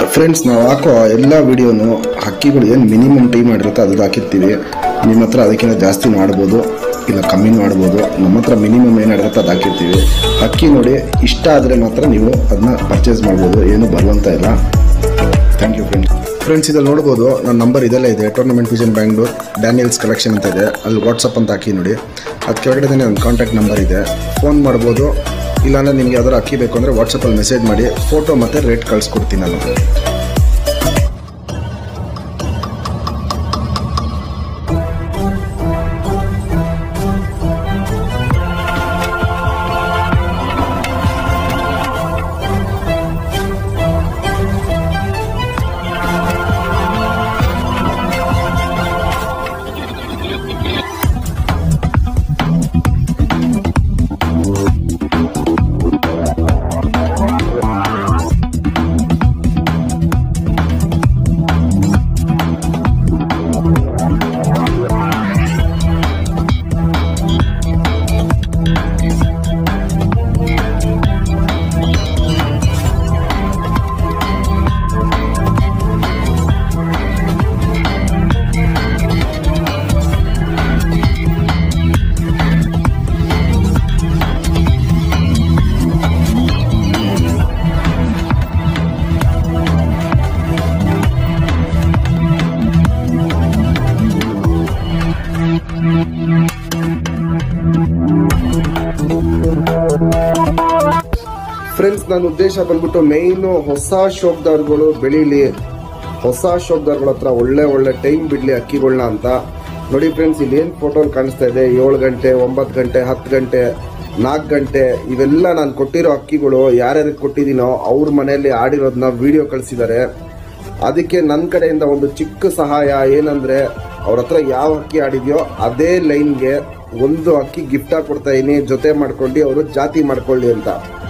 friends ನಾವು ಹಾಕೋ ಎಲ್ಲ ವಿಡಿಯೋನು ಹಕ್ಕಿಗಳು ಏನು ಮಿನಿಮಮ್ ಟೈಮ್ ಮಾಡಿರುತ್ತೆ ಅದು ಹಾಕಿರ್ತೀವಿ ನಿಮ್ಮ ಹತ್ರ ಅದಕ್ಕಿಂತ ಜಾಸ್ತಿ ಮಾಡ್ಬೋದು ಇಲ್ಲ ಕಮ್ಮಿ ಮಾಡ್ಬೋದು ನಮ್ಮ ಹತ್ರ ಮಿನಿಮಮ್ ಏನು ಇರುತ್ತೆ ಅದು ಹಾಕಿರ್ತೀವಿ ಹಕ್ಕಿ ನೋಡಿ ಇಷ್ಟ ಆದರೆ ಮಾತ್ರ ನೀವು ಅದನ್ನ ಪರ್ಚೇಸ್ ಮಾಡ್ಬೋದು ಏನು ಬರುವಂತ ಇಲ್ಲ ಥ್ಯಾಂಕ್ ಯು ಫ್ರೆಂಡ್ಸ್ ಫ್ರೆಂಡ್ಸ್ ಇದಲ್ಲಿ ನೋಡ್ಬೋದು ನನ್ನ ನಂಬರ್ ಇದೆಲ್ಲ ಇದೆ tournament vision Bangalore Daniels collection ಅಂತ ಇದೆ ಅಲ್ಲಿ ವಾಟ್ಸಪ್ ಅಂತ ಹಾಕಿ ನೋಡಿ ಅದು ಕೆಳಗಡೆ ನನ್ನ ಕಾಂಟ್ಯಾಕ್ಟ್ ನಂಬರ್ ಇದೆ ಫೋನ್ ಮಾಡ್ಬೋದು ಇಲ್ಲಾಂದ್ರೆ ನಿಮ್ಗೆ ಯಾವ್ದಾರು ಅಕ್ಕಿ ಬೇಕು ಅಂದರೆ ವಾಟ್ಸಪ್ಪಲ್ಲಿ ಮೆಸೇಜ್ ಮಾಡಿ ಫೋಟೋ ಮತ್ತು ರೇಟ್ ಕಳಿಸ್ಕೊಡ್ತೀನಿ ನಾನು ಫ್ರೆಂಡ್ಸ್ ನನ್ನ ಉದ್ದೇಶ ಬಂದ್ಬಿಟ್ಟು ಮೇಯ್ನು ಹೊಸ ಶೋಕ್ದಾರ್ಗಳು ಬೆಳೀಲಿ ಹೊಸ ಶೋಕ್ದಾರ್ಗಳ ಹತ್ರ ಒಳ್ಳೆ ಒಳ್ಳೆ ಟೈಮ್ ಬಿಡಲಿ ಅಕ್ಕಿಗಳನ್ನ ಅಂತ ನೋಡಿ ಫ್ರೆಂಡ್ಸ್ ಇಲ್ಲಿ ಏನು ಫೋಟೋ ಕಾಣಿಸ್ತಾ ಇದೆ ಏಳು ಗಂಟೆ ಒಂಬತ್ತು ಗಂಟೆ ಹತ್ತು ಗಂಟೆ ನಾಲ್ಕು ಗಂಟೆ ಇವೆಲ್ಲ ನಾನು ಕೊಟ್ಟಿರೋ ಅಕ್ಕಿಗಳು ಯಾರ್ಯಾರಿಗೆ ಕೊಟ್ಟಿದ್ದೀನೋ ಅವ್ರ ಮನೆಯಲ್ಲಿ ಆಡಿರೋದನ್ನ ವಿಡಿಯೋ ಕಳಿಸಿದ್ದಾರೆ ಅದಕ್ಕೆ ನನ್ನ ಕಡೆಯಿಂದ ಒಂದು ಚಿಕ್ಕ ಸಹಾಯ ಏನಂದ್ರೆ ಅವ್ರ ಹತ್ರ ಯಾವ ಅಕ್ಕಿ ಆಡಿದ್ಯೋ ಅದೇ ಲೈನ್ಗೆ ಒಂದು ಅಕ್ಕಿ ಗಿಫ್ಟ್ ಆಗಿ ಕೊಡ್ತಾ ಇದೀನಿ ಜೊತೆ ಮಾಡ್ಕೊಂಡು ಅವರು ಜಾತಿ ಮಾಡ್ಕೊಳ್ಳಿ ಅಂತ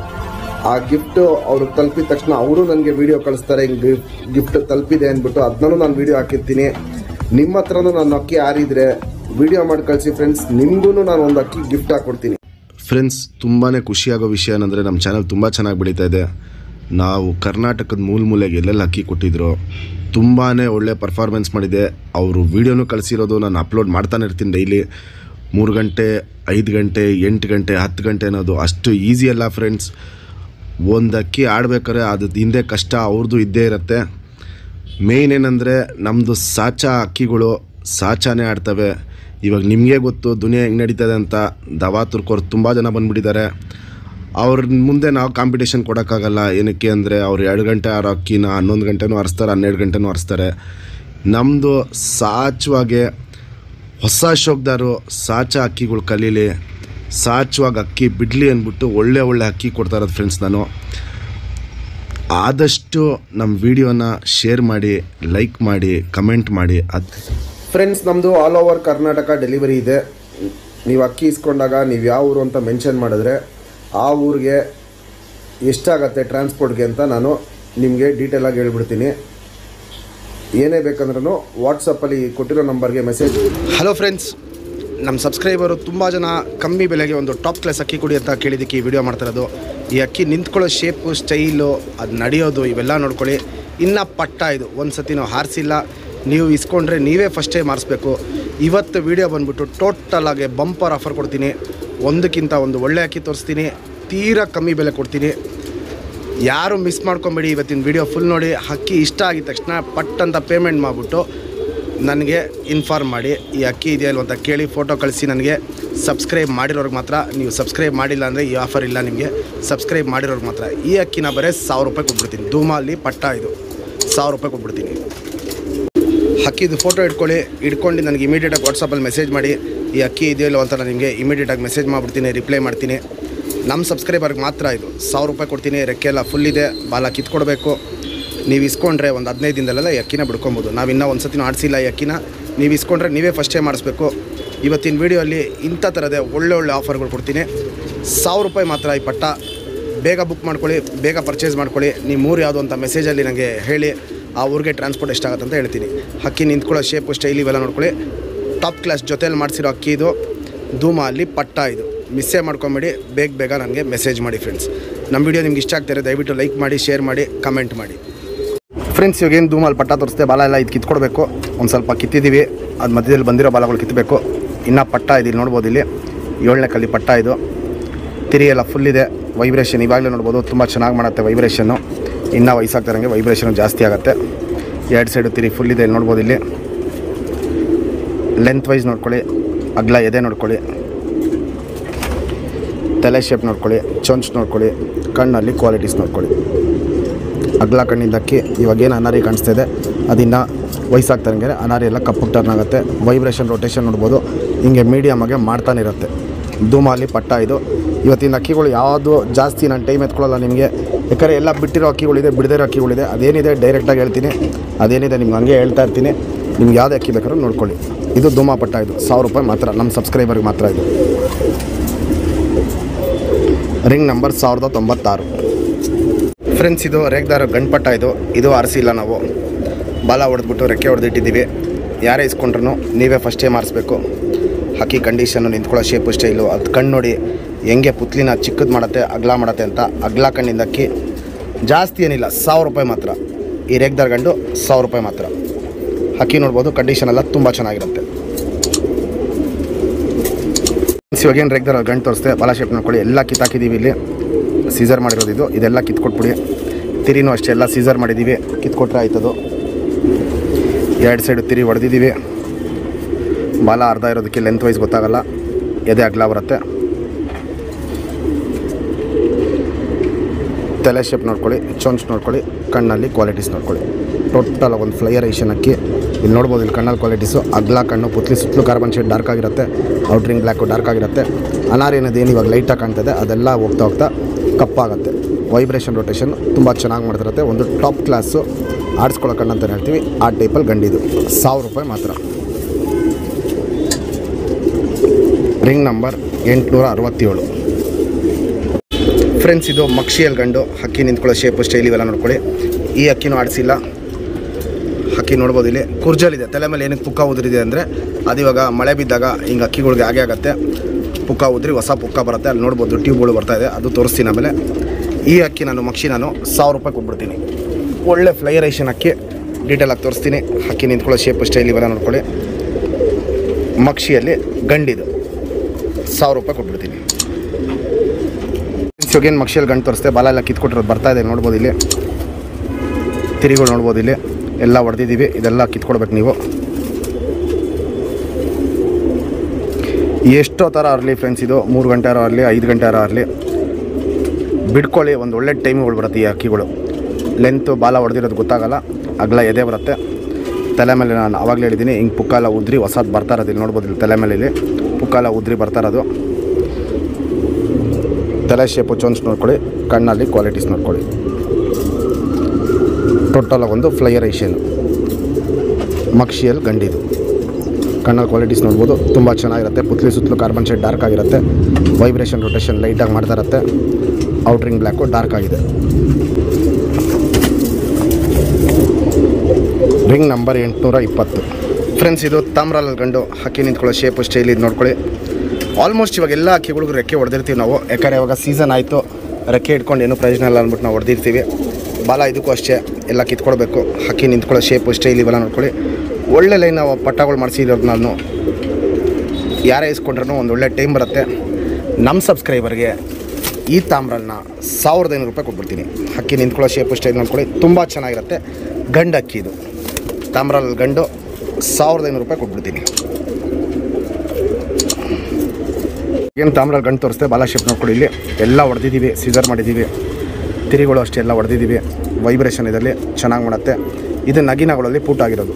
ಆ ಗಿಫ್ಟ್ ಅವ್ರು ತಲುಪಿದ ತಕ್ಷಣ ಅವರು ನನಗೆ ವಿಡಿಯೋ ಕಳಿಸ್ತಾರೆ ಹಿಂಗೆ ಗಿಫ್ಟ್ ತಲುಪಿದೆ ಅಂದ್ಬಿಟ್ಟು ಅದನ್ನೂ ನಾನು ವಿಡಿಯೋ ಹಾಕಿರ್ತೀನಿ ನಿಮ್ಮ ಹತ್ರನೂ ನಾನು ಅಕ್ಕಿ ಆರಿದ್ರೆ ವಿಡಿಯೋ ಮಾಡಿ ಕಳಿಸಿ ಫ್ರೆಂಡ್ಸ್ ನಿಮಗೂ ನಾನು ಒಂದು ಅಕ್ಕಿ ಗಿಫ್ಟ್ ಹಾಕ್ಕೊಡ್ತೀನಿ ಫ್ರೆಂಡ್ಸ್ ತುಂಬಾ ಖುಷಿಯಾಗೋ ವಿಷಯ ಏನಂದರೆ ನಮ್ಮ ಚಾನಲ್ ತುಂಬ ಚೆನ್ನಾಗಿ ಬೆಳೀತಾ ಇದೆ ನಾವು ಕರ್ನಾಟಕದ ಮೂಲ ಮೂಲೆಗೆ ಎಲ್ಲೆಲ್ಲಿ ಅಕ್ಕಿ ಕೊಟ್ಟಿದ್ರು ತುಂಬಾ ಒಳ್ಳೆ ಪರ್ಫಾರ್ಮೆನ್ಸ್ ಮಾಡಿದೆ ಅವರು ವೀಡಿಯೋನು ಕಳಿಸಿರೋದು ನಾನು ಅಪ್ಲೋಡ್ ಮಾಡ್ತಾನೆ ಇರ್ತೀನಿ ಡೈಲಿ ಮೂರು ಗಂಟೆ ಐದು ಗಂಟೆ ಎಂಟು ಗಂಟೆ ಹತ್ತು ಗಂಟೆ ಅನ್ನೋದು ಅಷ್ಟು ಈಸಿ ಅಲ್ಲ ಫ್ರೆಂಡ್ಸ್ ಒಂದು ಅಕ್ಕಿ ಆಡ್ಬೇಕಾದ್ರೆ ಅದು ಹಿಂದೆ ಕಷ್ಟ ಅವ್ರದ್ದು ಇದ್ದೇ ಇರುತ್ತೆ ಮೇಯ್ನ್ ಏನಂದರೆ ನಮ್ಮದು ಸಾಚಾ ಅಕ್ಕಿಗಳು ಸಾಚಾನೇ ಆಡ್ತವೆ ಇವಾಗ ನಿಮಗೆ ಗೊತ್ತು ದುನಿಯಾ ಹೆಂಗೆ ನಡೀತದೆ ಅಂತ ದವಾ ತುರ್ಕೋರು ತುಂಬ ಜನ ಬಂದುಬಿಟ್ಟಿದ್ದಾರೆ ಅವ್ರ ಮುಂದೆ ನಾವು ಕಾಂಪಿಟೇಷನ್ ಕೊಡೋಕ್ಕಾಗಲ್ಲ ಏನಕ್ಕೆ ಅಂದರೆ ಅವ್ರು ಎರಡು ಗಂಟೆ ಆರೋ ಅಕ್ಕಿನ ಹನ್ನೊಂದು ಗಂಟೆನೂ ಹರಿಸ್ತಾರೆ ಹನ್ನೆರಡು ಗಂಟೆನೂ ಹರಿಸ್ತಾರೆ ನಮ್ಮದು ಸಾಚವಾಗೆ ಹೊಸ ಶೋಕ್ದಾರು ಸಾಚ ಅಕ್ಕಿಗಳು ಕಲೀಲಿ ಸಾಚವಾಗಿ ಅಕ್ಕಿ ಬಿಡಲಿ ಅಂದ್ಬಿಟ್ಟು ಒಳ್ಳೆ ಒಳ್ಳೆ ಅಕ್ಕಿ ಕೊಡ್ತಾ ಇರೋದು ಫ್ರೆಂಡ್ಸ್ ನಾನು ಆದಷ್ಟು ನಮ್ಮ ವಿಡಿಯೋನ ಶೇರ್ ಮಾಡಿ ಲೈಕ್ ಮಾಡಿ ಕಮೆಂಟ್ ಮಾಡಿ ಅದು ಫ್ರೆಂಡ್ಸ್ ನಮ್ಮದು ಆಲ್ ಓವರ್ ಕರ್ನಾಟಕ ಡೆಲಿವರಿ ಇದೆ ನೀವು ಅಕ್ಕಿ ಇಸ್ಕೊಂಡಾಗ ನೀವು ಯಾವ ಊರು ಅಂತ ಮೆನ್ಷನ್ ಮಾಡಿದ್ರೆ ಆ ಊರಿಗೆ ಎಷ್ಟಾಗತ್ತೆ ಟ್ರಾನ್ಸ್ಪೋರ್ಟ್ಗೆ ಅಂತ ನಾನು ನಿಮಗೆ ಡೀಟೇಲಾಗಿ ಹೇಳ್ಬಿಡ್ತೀನಿ ಏನೇ ಬೇಕಂದ್ರೂ ವಾಟ್ಸಪ್ಪಲ್ಲಿ ಕೊಟ್ಟಿರೋ ನಂಬರ್ಗೆ ಮೆಸೇಜ್ ಹಲೋ ಫ್ರೆಂಡ್ಸ್ ನಮ್ಮ ಸಬ್ಸ್ಕ್ರೈಬರು ತುಂಬ ಜನ ಕಮ್ಮಿ ಬೆಲೆಗೆ ಒಂದು ಟಾಪ್ ಕ್ಲಾಸ್ ಅಕ್ಕಿ ಕೊಡಿ ಅಂತ ಕೇಳಿದ್ದಕ್ಕೆ ಈ ವಿಡಿಯೋ ಮಾಡ್ತಿರೋದು ಈ ಅಕ್ಕಿ ನಿಂತ್ಕೊಳ್ಳೋ ಶೇಪು ಸ್ಟೈಲು ಅದು ನಡೆಯೋದು ಇವೆಲ್ಲ ನೋಡ್ಕೊಳ್ಳಿ ಇನ್ನು ಪಟ್ಟ ಇದು ಒಂದು ಸತಿ ನಾವು ಹಾರಿಸಿಲ್ಲ ನೀವು ಇಸ್ಕೊಂಡ್ರೆ ನೀವೇ ಫಸ್ಟೇ ಮಾರಿಸ್ಬೇಕು ಇವತ್ತು ವಿಡಿಯೋ ಬಂದ್ಬಿಟ್ಟು ಟೋಟಲ್ ಆಗಿ ಬಂಪರ್ ಆಫರ್ ಕೊಡ್ತೀನಿ ಒಂದಕ್ಕಿಂತ ಒಂದು ಒಳ್ಳೆ ಅಕ್ಕಿ ತೋರಿಸ್ತೀನಿ ತೀರಾ ಕಮ್ಮಿ ಬೆಲೆ ಕೊಡ್ತೀನಿ ಯಾರು ಮಿಸ್ ಮಾಡ್ಕೊಂಬೇಡಿ ಇವತ್ತಿನ ವಿಡಿಯೋ ಫುಲ್ ನೋಡಿ ಅಕ್ಕಿ ಇಷ್ಟ ಆಗಿದ ತಕ್ಷಣ ಪಟ್ ಅಂತ ಪೇಮೆಂಟ್ ಮಾಡಿಬಿಟ್ಟು ನನಗೆ ಇನ್ಫಾರ್ಮ್ ಮಾಡಿ ಈ ಅಕ್ಕಿ ಇದೆಯಲ್ವ ಅಂತ ಕೇಳಿ ಫೋಟೋ ಕಳಿಸಿ ನನಗೆ ಸಬ್ಸ್ಕ್ರೈಬ್ ಮಾಡಿರೋರ್ಗೆ ಮಾತ್ರ ನೀವು ಸಬ್ಸ್ಕ್ರೈಬ್ ಮಾಡಿಲ್ಲ ಅಂದರೆ ಈ ಆಫರ್ ಇಲ್ಲ ನಿಮಗೆ ಸಬ್ಸ್ಕ್ರೈಬ್ ಮಾಡಿರೋರ್ಗೆ ಮಾತ್ರ ಈ ಅಕ್ಕಿನ ಬರೀ ಸಾವಿರ ರೂಪಾಯಿ ಕೊಟ್ಬಿಡ್ತೀನಿ ಧೂಮಲ್ಲಿ ಪಟ್ಟ ಇದು ಸಾವಿರ ರೂಪಾಯಿ ಕೊಟ್ಬಿಡ್ತೀನಿ ಅಕ್ಕಿದು ಫೋಟೋ ಇಟ್ಕೊಳ್ಳಿ ಇಟ್ಕೊಂಡು ನನಗೆ ಇಮಿಡಿಯೇಟಾಗಿ ವಾಟ್ಸಪ್ಪಲ್ಲಿ ಮೆಸೇಜ್ ಮಾಡಿ ಈ ಅಕ್ಕಿ ಇದೆಯಲ್ಲೋ ಅಂತ ನಾನು ನಿಮಗೆ ಇಮಿಡಿಯೇಟಾಗಿ ಮೆಸೇಜ್ ಮಾಡಿಬಿಡ್ತೀನಿ ರಿಪ್ಲೈ ಮಾಡ್ತೀನಿ ನಮ್ಮ ಸಬ್ಸ್ಕ್ರೈಬರ್ಗೆ ಮಾತ್ರ ಇದು ಸಾವಿರ ರೂಪಾಯಿ ಕೊಡ್ತೀನಿ ರೆಕ್ಕೆ ಎಲ್ಲ ಫುಲ್ ಇದೆ ಬಾಲ ಕಿತ್ಕೊಡ್ಬೇಕು ನೀವು ಇಸ್ಕೊಂಡ್ರೆ ಒಂದು ಹದಿನೈದು ದಿನದಲ್ಲೆಲ್ಲ ಈ ಅಕ್ಕಿನ ಬಿಡ್ಕೊಬೋದು ನಾವು ಇನ್ನೂ ಒಂದು ಸತಿನೂ ಆಡಿಸಿಲ್ಲ ಈ ಅಕ್ಕಿನ ನೀವು ಇಸ್ಕೊಂಡ್ರೆ ನೀವೇ ಫಸ್ಟೇ ಮಾಡಿಸ್ಬೇಕು ಇವತ್ತಿನ ವೀಡಿಯೋಲ್ಲಿ ಇಂಥ ಥರದೇ ಒಳ್ಳೆ ಒಳ್ಳೆ ಆಫರ್ಗಳು ಕೊಡ್ತೀನಿ ಸಾವಿರ ರೂಪಾಯಿ ಮಾತ್ರ ಈ ಪಟ್ಟ ಬೇಗ ಬುಕ್ ಮಾಡ್ಕೊಳ್ಳಿ ಬೇಗ ಪರ್ಚೇಸ್ ಮಾಡ್ಕೊಳ್ಳಿ ನಿಮ್ಮ ಊರು ಯಾವುದು ಅಂತ ಮೆಸೇಜಲ್ಲಿ ನನಗೆ ಹೇಳಿ ಆ ಊರಿಗೆ ಟ್ರಾನ್ಸ್ಪೋರ್ಟ್ ಎಷ್ಟಾಗುತ್ತೆ ಅಂತ ಹೇಳ್ತೀನಿ ಅಕ್ಕಿ ನಿಂತ್ಕೊಳ್ಳೋ ಶೇಪು ಸ್ಟೈಲ್ ಇವೆಲ್ಲ ನೋಡ್ಕೊಳ್ಳಿ ಟಾಪ್ ಕ್ಲಾಸ್ ಜೊತೆಲಿ ಮಾಡಿಸಿರೋ ಅಕ್ಕಿ ಇದು ಧೂಮ ಅಲ್ಲಿ ಪಟ್ಟ ಇದು ಮಿಸ್ಸೇ ಮಾಡ್ಕೊಂಬೇಡಿ ಬೇಗ ಬೇಗ ನನಗೆ ಮೆಸೇಜ್ ಮಾಡಿ ಫ್ರೆಂಡ್ಸ್ ನಮ್ಮ ವಿಡಿಯೋ ನಿಮ್ಗೆ ಇಷ್ಟ ಆಗ್ತಾರೆ ದಯವಿಟ್ಟು ಲೈಕ್ ಮಾಡಿ ಶೇರ್ ಮಾಡಿ ಕಮೆಂಟ್ ಮಾಡಿ ಫ್ರೆಂಡ್ಸ್ ಇವಾಗ ಏನು ಧೂಮಲ್ಲಿ ಪಟ್ಟ ತೋರಿಸ್ತೆ ಬಾಲ ಎಲ್ಲ ಇದು ಕಿತ್ಕೊಡ್ಬೇಕು ಒಂದು ಸ್ವಲ್ಪ ಕಿತ್ತಿದ್ದೀವಿ ಅದು ಮಧ್ಯದಲ್ಲಿ ಬಂದಿರೋ ಬಾಲಗಳು ಕಿತ್ತಬೇಕು ಇನ್ನೂ ಪಟ್ಟ ಇದೆ ಇಲ್ಲಿ ನೋಡ್ಬೋದು ಇಲ್ಲಿ ಏಳನೇ ಕಲ್ಲಿ ಪಟ್ಟ ಇದು ತಿರಿ ಎಲ್ಲ ಫುಲ್ ಇದೆ ವೈಬ್ರೇಷನ್ ಇವಾಗಲೇ ನೋಡ್ಬೋದು ತುಂಬ ಚೆನ್ನಾಗಿ ಮಾಡುತ್ತೆ ವೈಬ್ರೇಷನ್ನು ಇನ್ನೂ ವಯಸ್ಸಾಗ್ತಾರಂಗೆ ವೈಬ್ರೇಷನ್ ಜಾಸ್ತಿ ಆಗುತ್ತೆ ಎರಡು ಸೈಡು ತಿರಿ ಫುಲ್ ಇದೆ ಇಲ್ಲಿ ನೋಡ್ಬೋದು ಇಲ್ಲಿ ಲೆಂತ್ ವೈಸ್ ನೋಡ್ಕೊಳ್ಳಿ ಅಗ್ಲ ಎದೆ ನೋಡ್ಕೊಳ್ಳಿ ತಲೆ ಶೇಪ್ ನೋಡ್ಕೊಳ್ಳಿ ಚೊಂಚ್ ನೋಡ್ಕೊಳ್ಳಿ ಕಣ್ಣಲ್ಲಿ ಕ್ವಾಲಿಟೀಸ್ ನೋಡ್ಕೊಳ್ಳಿ ಅಗ್ಲ ಕಣ್ಣಿಂದಕ್ಕೆ ಇವಾಗೇನು ಅನಾರಿ ಕಾಣಿಸ್ತಾ ಇದೆ ಅದಿನ್ನು ವಯಸ್ಸಾಗ್ತಾರಂಗೆ ಅನಾರಿ ಎಲ್ಲ ಕಪ್ಪು ಟರ್ನ್ ಆಗುತ್ತೆ ವೈಬ್ರೇಷನ್ ರೊಟೇಷನ್ ನೋಡ್ಬೋದು ಹಿಂಗೆ ಮೀಡಿಯಮಾಗೆ ಮಾಡ್ತಾನೆ ಇರುತ್ತೆ ಧೂಮಾಲಿ ಪಟ್ಟ ಇದು ಇವತ್ತಿನ ಅಕ್ಕಿಗಳು ಯಾವುದು ಜಾಸ್ತಿ ನಾನು ಟೈಮ್ ಎತ್ಕೊಳ್ಳಲ್ಲ ನಿಮಗೆ ಯಾಕಂದರೆ ಎಲ್ಲ ಬಿಟ್ಟಿರೋ ಅಕ್ಕಿಗಳಿದೆ ಬಿಡದಿರೋ ಅಕ್ಕಿಗಳಿದೆ ಅದೇನಿದೆ ಡೈರೆಕ್ಟಾಗಿ ಹೇಳ್ತೀನಿ ಅದೇನಿದೆ ನಿಮ್ಗೆ ಹಂಗೆ ಹೇಳ್ತಾ ಇರ್ತೀನಿ ನಿಮ್ಗೆ ಯಾವುದೇ ಅಕ್ಕಿ ಬೇಕಾದ್ರೂ ನೋಡ್ಕೊಳ್ಳಿ ಇದು ಧೂಮಾ ಪಟ್ಟ ಇದು ಸಾವಿರ ರೂಪಾಯಿ ಮಾತ್ರ ನಮ್ಮ ಸಬ್ಸ್ಕ್ರೈಬರ್ಗೆ ಮಾತ್ರ ಇದು ರಿಂಗ್ ನಂಬರ್ ಸಾವಿರದ ತೊಂಬತ್ತಾರು ಫ್ರೆಂಡ್ಸ್ ಇದು ರೇಗ್ದಾರ ಗಂಡ್ಪಟ್ಟ ಇದು ಇದು ಆರಿಸಿಲ್ಲ ನಾವು ಬಾಲ ಹೊಡೆದ್ಬಿಟ್ಟು ರೆಕ್ಕೆ ಹೊಡೆದಿಟ್ಟಿದ್ದೀವಿ ಯಾರೇ ಇಸ್ಕೊಂಡ್ರು ನೀವೇ ಫಸ್ಟೇ ಮಾರಿಸ್ಬೇಕು ಹಕ್ಕಿ ಕಂಡೀಷನ್ನು ನಿಂತ್ಕೊಳ್ಳೋ ಶೇಪು ಸ್ಟೈಲು ಅದು ಕಣ್ಣು ನೋಡಿ ಹೆಂಗೆ ಪುತ್ಲಿನ ಚಿಕ್ಕದು ಮಾಡುತ್ತೆ ಅಗ್ಲ ಮಾಡುತ್ತೆ ಅಂತ ಅಗ್ಲ ಕಣ್ಣಿಂದ ಅಕ್ಕಿ ಜಾಸ್ತಿ ಏನಿಲ್ಲ ಸಾವಿರ ರೂಪಾಯಿ ಮಾತ್ರ ಈ ರೇಗ್ದಾರ್ ಗಂಡು ಸಾವಿರ ರೂಪಾಯಿ ಮಾತ್ರ ಹಕ್ಕಿ ನೋಡ್ಬೋದು ಕಂಡೀಷನ್ ಎಲ್ಲ ತುಂಬ ಚೆನ್ನಾಗಿರುತ್ತೆ ಇವಾಗೇನು ರೇಗ್ದಾರ ಗಂಟು ತೋರಿಸ್ತೆ ಬಾಲ ಶೇಪ್ ನೋಡ್ಕೊಳ್ಳಿ ಎಲ್ಲ ಕಿತ್ತಾಕಿದ್ದೀವಿ ಇಲ್ಲಿ ಸೀಸರ್ ಮಾಡಿರೋದು ಇದು ಇದೆಲ್ಲ ಕಿತ್ಕೊಟ್ಬಿಡಿ ತಿರಿನೂ ಅಷ್ಟೇ ಎಲ್ಲ ಸೀಸರ್ ಮಾಡಿದ್ದೀವಿ ಕಿತ್ಕೊಟ್ರೆ ಆಯ್ತದು ಎರಡು ಸೈಡು ತಿರಿ ಹೊಡೆದಿದ್ದೀವಿ ಬಾಲ ಅರ್ಧ ಇರೋದಕ್ಕೆ ಲೆಂತ್ ವೈಸ್ ಗೊತ್ತಾಗಲ್ಲ ಎದೆ ಅಗ್ಲ ಬರುತ್ತೆ ತಲೆ ಶೇಪ್ ನೋಡ್ಕೊಳ್ಳಿ ಚೊಂಚ್ ನೋಡ್ಕೊಳ್ಳಿ ಕಣ್ಣಲ್ಲಿ ಕ್ವಾಲಿಟೀಸ್ ನೋಡ್ಕೊಳ್ಳಿ ಟೋಟಲ್ ಒಂದು ಫ್ಲೈಯರ್ ಏಷನ್ ಅಕ್ಕಿ ಇಲ್ಲಿ ನೋಡ್ಬೋದು ಇಲ್ಲಿ ಕಣ್ಣಲ್ಲಿ ಕ್ವಾಲಿಟೀಸು ಅಗ್ಲ ಕಣ್ಣು ಪುತ್ಲಿ ಸುತ್ತಲೂ ಕಾರ್ಬನ್ ಶೇಡ್ ಡಾರ್ಕ್ ಆಗಿರುತ್ತೆ ಔಟ್ರಿಂಗ್ ಬ್ಲ್ಯಾಕು ಡಾರ್ಕ್ ಆಗಿರುತ್ತೆ ಅನಾರ್ ಏನದು ಏನು ಇವಾಗ ಲೈಟಾಗಿ ಕಾಣ್ತದೆ ಅದೆಲ್ಲ ಹೋಗ್ತಾ ಹೋಗ್ತಾ ಕಪ್ಪಾಗುತ್ತೆ ವೈಬ್ರೇಷನ್ ರೊಟೇಷನ್ ತುಂಬ ಚೆನ್ನಾಗಿ ಮಾಡ್ತಿರುತ್ತೆ ಒಂದು ಟಾಪ್ ಕ್ಲಾಸು ಆಡಿಸ್ಕೊಳ್ಳೋ ಕಣ್ಣು ಅಂತ ಹೇಳ್ತೀವಿ ಆ ಟೈಪಲ್ಲಿ ಗಂಡಿದು ಸಾವಿರ ರೂಪಾಯಿ ಮಾತ್ರ ರಿಂಗ್ ನಂಬರ್ ಎಂಟುನೂರ ಅರವತ್ತೇಳು ಫ್ರೆಂಡ್ಸ್ ಇದು ಮಕ್ಷಿಯಲ್ಲಿ ಗಂಡು ಹಕ್ಕಿ ನಿಂತ್ಕೊಳ್ಳೋ ಶೇಪು ಸ್ಟೈಲ್ ಇವೆಲ್ಲ ನೋಡ್ಕೊಳ್ಳಿ ಈ ಹಕ್ಕಿನೂ ಆಡಿಸಿಲ್ಲ ಹಕ್ಕಿ ನೋಡ್ಬೋದು ಇಲ್ಲಿ ಕುರ್ಜಲಿದೆ ತಲೆ ಮೇಲೆ ಏನಕ್ಕೆ ಪುಕ್ಕ ಉದುರಿದೆ ಅಂದರೆ ಅದು ಇವಾಗ ಮಳೆ ಬಿದ್ದಾಗ ಹಿಂಗೆ ಹಕ್ಕಿಗಳಿಗೆ ಹಾಗೆ ಆಗುತ್ತೆ ಪುಕ್ಕ ಉದ್ರಿ ಹೊಸ ಪುಕ್ಕ ಬರುತ್ತೆ ಅಲ್ಲಿ ನೋಡ್ಬೋದು ಟ್ಯೂಬ್ಗಳು ಬರ್ತಾ ಇದೆ ಅದು ತೋರಿಸ್ತೀನಿ ಆಮೇಲೆ ಈ ಅಕ್ಕಿ ನಾನು ಮಕ್ಷಿ ನಾನು ಸಾವಿರ ರೂಪಾಯಿ ಕೊಟ್ಬಿಡ್ತೀನಿ ಒಳ್ಳೆ ಫ್ಲೈಯರೇಷನ್ ಅಕ್ಕಿ ಡೀಟೇಲಾಗಿ ತೋರಿಸ್ತೀನಿ ಹಕ್ಕಿ ನಿಂತ್ಕೊಳ್ಳೋ ಶೇಪು ಸ್ಟೈಲ್ ಇವೆಲ್ಲ ನೋಡ್ಕೊಳ್ಳಿ ಮಕ್ಷಿಯಲ್ಲಿ ಗಂಡಿದು ಸಾವಿರ ರೂಪಾಯಿ ಕೊಟ್ಬಿಡ್ತೀನಿ ಇವಾಗೇನು ಮಕ್ಷಿಯಲ್ಲಿ ಗಂಟು ತೋರಿಸ್ತೆ ಬಾಲ ಎಲ್ಲ ಕಿತ್ಕೊಟ್ಟಿರೋದು ಬರ್ತಾ ಇದೆ ನೋಡ್ಬೋದು ಇಲ್ಲಿ ತಿರಿಗಳು ನೋಡ್ಬೋದು ಇಲ್ಲಿ ಎಲ್ಲ ಹೊಡೆದಿದ್ದೀವಿ ಇದೆಲ್ಲ ಕಿತ್ಕೊಡ್ಬೇಕು ನೀವು ಎಷ್ಟೋ ಥರ ಇರಲಿ ಫ್ರೆಂಡ್ಸ್ ಇದು ಮೂರು ಗಂಟೆ ಆರೋ ಇರಲಿ ಐದು ಗಂಟೆ ಆರೋ ಇರಲಿ ಬಿಡ್ಕೊಳ್ಳಿ ಒಂದು ಒಳ್ಳೆ ಟೈಮ್ಗಳು ಬರುತ್ತೆ ಈ ಅಕ್ಕಿಗಳು ಲೆಂತು ಬಾಲ ಹೊಡೆದಿರೋದು ಗೊತ್ತಾಗಲ್ಲ ಅಗಲ ಎದೆ ಬರುತ್ತೆ ತಲೆ ಮೇಲೆ ನಾನು ಆವಾಗಲೇ ಹೇಳಿದ್ದೀನಿ ಹಿಂಗೆ ಪುಕ್ಕ ಎಲ್ಲ ಉದ್ರಿ ಹೊಸದು ಬರ್ತಾ ಇರೋದು ಇಲ್ಲಿ ನೋಡ್ಬೋದು ಇಲ್ಲಿ ತಲೆ ಮೇಲೆ ಇಲ್ಲಿ ಪುಕ್ಕ ಎಲ್ಲ ಉದ್ರಿ ಬರ್ತಾ ಇರೋದು ತಲೆ ಶೇಪು ಚೋನ್ಸ್ ನೋಡ್ಕೊಳ್ಳಿ ಕಣ್ಣಲ್ಲಿ ಕ್ವಾಲಿಟೀಸ್ ನೋಡ್ಕೊಳ್ಳಿ ಟೋಟಲ್ ಒಂದು ಫ್ಲೈಯರ್ ಏಷಿಯನ್ ಮಕ್ಷಿಯಲ್ಲಿ ಗಂಡಿದು ಕಣ್ಣಲ್ಲಿ ಕ್ವಾಲಿಟೀಸ್ ನೋಡ್ಬೋದು ತುಂಬ ಚೆನ್ನಾಗಿರುತ್ತೆ ಪುತ್ಲಿ ಸುತ್ತಲೂ ಕಾರ್ಬನ್ ಶೇಡ್ ಡಾರ್ಕ್ ಆಗಿರುತ್ತೆ ವೈಬ್ರೇಷನ್ ರೊಟೇಷನ್ ಲೈಟಾಗಿ ಮಾಡ್ತಾ ಇರುತ್ತೆ ಔಟ್ರಿಂಗ್ ಬ್ಲ್ಯಾಕು ಡಾರ್ಕ್ ಆಗಿದೆ ರಿಂಗ್ ನಂಬರ್ ಎಂಟುನೂರ ಇಪ್ಪತ್ತು ಫ್ರೆಂಡ್ಸ್ ಇದು ತಾಮ್ರಲ್ಲಿ ಗಂಡು ಹಕ್ಕಿ ನಿಂತ್ಕೊಳ್ಳೋ ಶೇಪು ಸ್ಟೈಲ್ ಇದು ನೋಡ್ಕೊಳ್ಳಿ ಆಲ್ಮೋಸ್ಟ್ ಇವಾಗ ಎಲ್ಲ ಹಕ್ಕಿಗಳಿಗೂ ರೆಕ್ಕೆ ಹೊಡೆದಿರ್ತೀವಿ ನಾವು ಯಾಕಂದರೆ ಇವಾಗ ಸೀಸನ್ ಆಯಿತು ರೆಕ್ಕೆ ಇಟ್ಕೊಂಡು ಏನು ಪ್ರಯೋಜನ ಇಲ್ಲ ಅಂದ್ಬಿಟ್ಟು ನಾವು ಹೊಡೆದಿರ್ತೀವಿ ಬಾಲ ಇದಕ್ಕೂ ಅಷ್ಟೇ ಎಲ್ಲ ಕಿತ್ಕೊಡ್ಬೇಕು ಹಕ್ಕಿ ನಿಂತ್ಕೊಳ್ಳೋ ಶೇಪು ಸ್ಟೈಲ್ ಇವೆಲ್ಲ ನೋಡ್ಕೊಳ್ಳಿ ಒಳ್ಳೆ ಲೈನ್ ನಾವು ಪಟ್ಟಗಳು ಮಾಡಿಸಿರೋದು ನಾನು ಯಾರೇ ಇಸ್ಕೊಂಡ್ರೂ ಒಂದು ಒಳ್ಳೆ ಟೈಮ್ ಬರುತ್ತೆ ನಮ್ಮ ಸಬ್ಸ್ಕ್ರೈಬರ್ಗೆ ಈ ತಾಮ್ರನ್ನ ಸಾವಿರದ ಐನೂರು ರೂಪಾಯಿ ಕೊಟ್ಬಿಡ್ತೀನಿ ಹಕ್ಕಿ ನಿಂತ್ಕೊಳ್ಳೋ ಶೇಪು ಸ್ಟೈಲ್ ನೋಡ್ಕೊಳ್ಳಿ ತುಂಬ ಚೆನ್ನಾಗಿರುತ್ತೆ ಗಂಡು ಅಕ್ಕಿ ಇದು ತಾಮ್ರಲ್ಲಿ ಗಂಡು ಸಾವಿರದ ಐನೂರು ರೂಪಾಯಿ ಕೊಟ್ಬಿಡ್ತೀನಿ ಏನು ತಾಮ್ರಲ್ಲಿ ಗಂಡು ತೋರಿಸ್ತೆ ಬಾಲ ಶೇಪ್ ನೋಡ್ಕೊಳ್ಳಿ ಇಲ್ಲಿ ಎಲ್ಲ ಹೊಡೆದಿದ್ದೀವಿ ಸೀಸರ್ ಮಾಡಿದ್ದೀವಿ ತಿರಿಗಳು ಅಷ್ಟೇ ಎಲ್ಲ ಹೊಡೆದಿದ್ದೀವಿ ವೈಬ್ರೇಷನ್ ಇದರಲ್ಲಿ ಚೆನ್ನಾಗಿ ಮಾಡುತ್ತೆ ಇದು ನಗಿನಗಳಲ್ಲಿ ಪೂಟ ಆಗಿರೋದು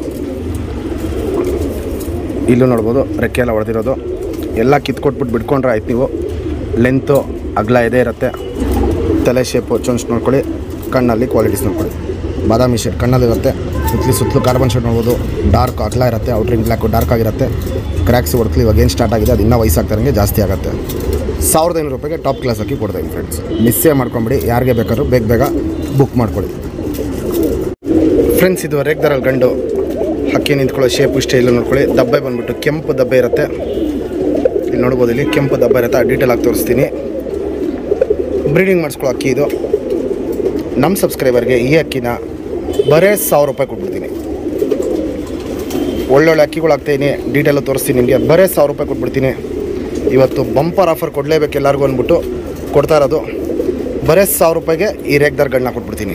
ಇಲ್ಲೂ ನೋಡ್ಬೋದು ರೆಕ್ಕೆ ಎಲ್ಲ ಹೊಡೆದಿರೋದು ಎಲ್ಲ ಕಿತ್ಕೊಟ್ಬಿಟ್ಟು ಬಿಟ್ಕೊಂಡ್ರೆ ಆಯ್ತು ನೀವು ಲೆಂತು ಅಗಲ ಎದೆ ಇರುತ್ತೆ ತಲೆ ಶೇಪು ಚೊಂಚ್ ನೋಡ್ಕೊಳ್ಳಿ ಕಣ್ಣಲ್ಲಿ ಕ್ವಾಲಿಟೀಸ್ ನೋಡ್ಕೊಳ್ಳಿ ಬಾದಾಮಿ ಶೇಡ್ ಕಣ್ಣಲ್ಲಿ ಇರುತ್ತೆ ಸುತ್ತಲಿ ಸುತ್ತಲೂ ಕಾರ್ಬನ್ ಶೇಡ್ ನೋಡ್ಬೋದು ಡಾರ್ಕ್ ಅಗಲ ಇರುತ್ತೆ ಔಟ್ರಿಂಗ್ ಬ್ಲ್ಯಾಕು ಡಾರ್ಕ್ ಆಗಿರುತ್ತೆ ಕ್ರ್ಯಾಕ್ಸ್ ಹೊಡ್ಕಲಿ ಇವಾಗ ಏನು ಸ್ಟಾರ್ಟ್ ಆಗಿದೆ ಅದು ಇನ್ನೂ ವಯಸ್ಸಾಗ್ತಾರಂಗೆ ಜಾಸ್ತಿ ಆಗುತ್ತೆ ಸಾವಿರದ ಐನೂರು ರೂಪಾಯಿಗೆ ಟಾಪ್ ಕ್ಲಾಸ್ ಹಾಕಿ ಕೊಡ್ತೀನಿ ಫ್ರೆಂಡ್ಸ್ ಮಿಸ್ಸೇ ಮಾಡ್ಕೊಂಬಿಡಿ ಯಾರಿಗೆ ಬೇಕಾದ್ರೂ ಬೇಗ ಬೇಗ ಬುಕ್ ಮಾಡ್ಕೊಳ್ಳಿ ಫ್ರೆಂಡ್ಸ್ ಇದು ರೇಗ್ದಾರಲ್ಲಿ ಗಂಡು ಹಕ್ಕಿ ನಿಂತ್ಕೊಳ್ಳೋ ಶೇಪು ಸ್ಟೈಲ್ ನೋಡ್ಕೊಳ್ಳಿ ದಬ್ಬೆ ಬಂದ್ಬಿಟ್ಟು ಕೆಂಪು ದಬ್ಬೆ ಇರುತ್ತೆ ಇಲ್ಲಿ ನೋಡ್ಬೋದು ಇಲ್ಲಿ ಕೆಂಪು ದಬ್ಬೆ ಇರುತ್ತೆ ಡೀಟೇಲ್ ಆಗಿ ತೋರಿಸ್ತೀನಿ ಬ್ರೀಡಿಂಗ್ ಮಾಡಿಸ್ಕೊಳ್ಳೋ ಅಕ್ಕಿ ಇದು ನಮ್ಮ ಸಬ್ಸ್ಕ್ರೈಬರ್ಗೆ ಈ ಅಕ್ಕಿನ ಬರೇ ಸಾವಿರ ರೂಪಾಯಿ ಕೊಟ್ಬಿಡ್ತೀನಿ ಒಳ್ಳೊಳ್ಳೆ ಅಕ್ಕಿಗಳು ಹಾಕ್ತೀನಿ ಡೀಟೇಲು ತೋರಿಸ್ತೀನಿ ನಿಮಗೆ ಬರೇ ಸಾವಿರ ರೂಪಾಯಿ ಕೊಟ್ಬಿಡ್ತೀನಿ ಇವತ್ತು ಬಂಪರ್ ಆಫರ್ ಕೊಡಲೇಬೇಕು ಎಲ್ಲರಿಗೂ ಅಂದ್ಬಿಟ್ಟು ಕೊಡ್ತಾ ಇರೋದು ಬರೇ ಸಾವಿರ ರೂಪಾಯಿಗೆ ಈ ರೇಗ್ದಾರ್ಗಳನ್ನ ಕೊಟ್ಬಿಡ್ತೀನಿ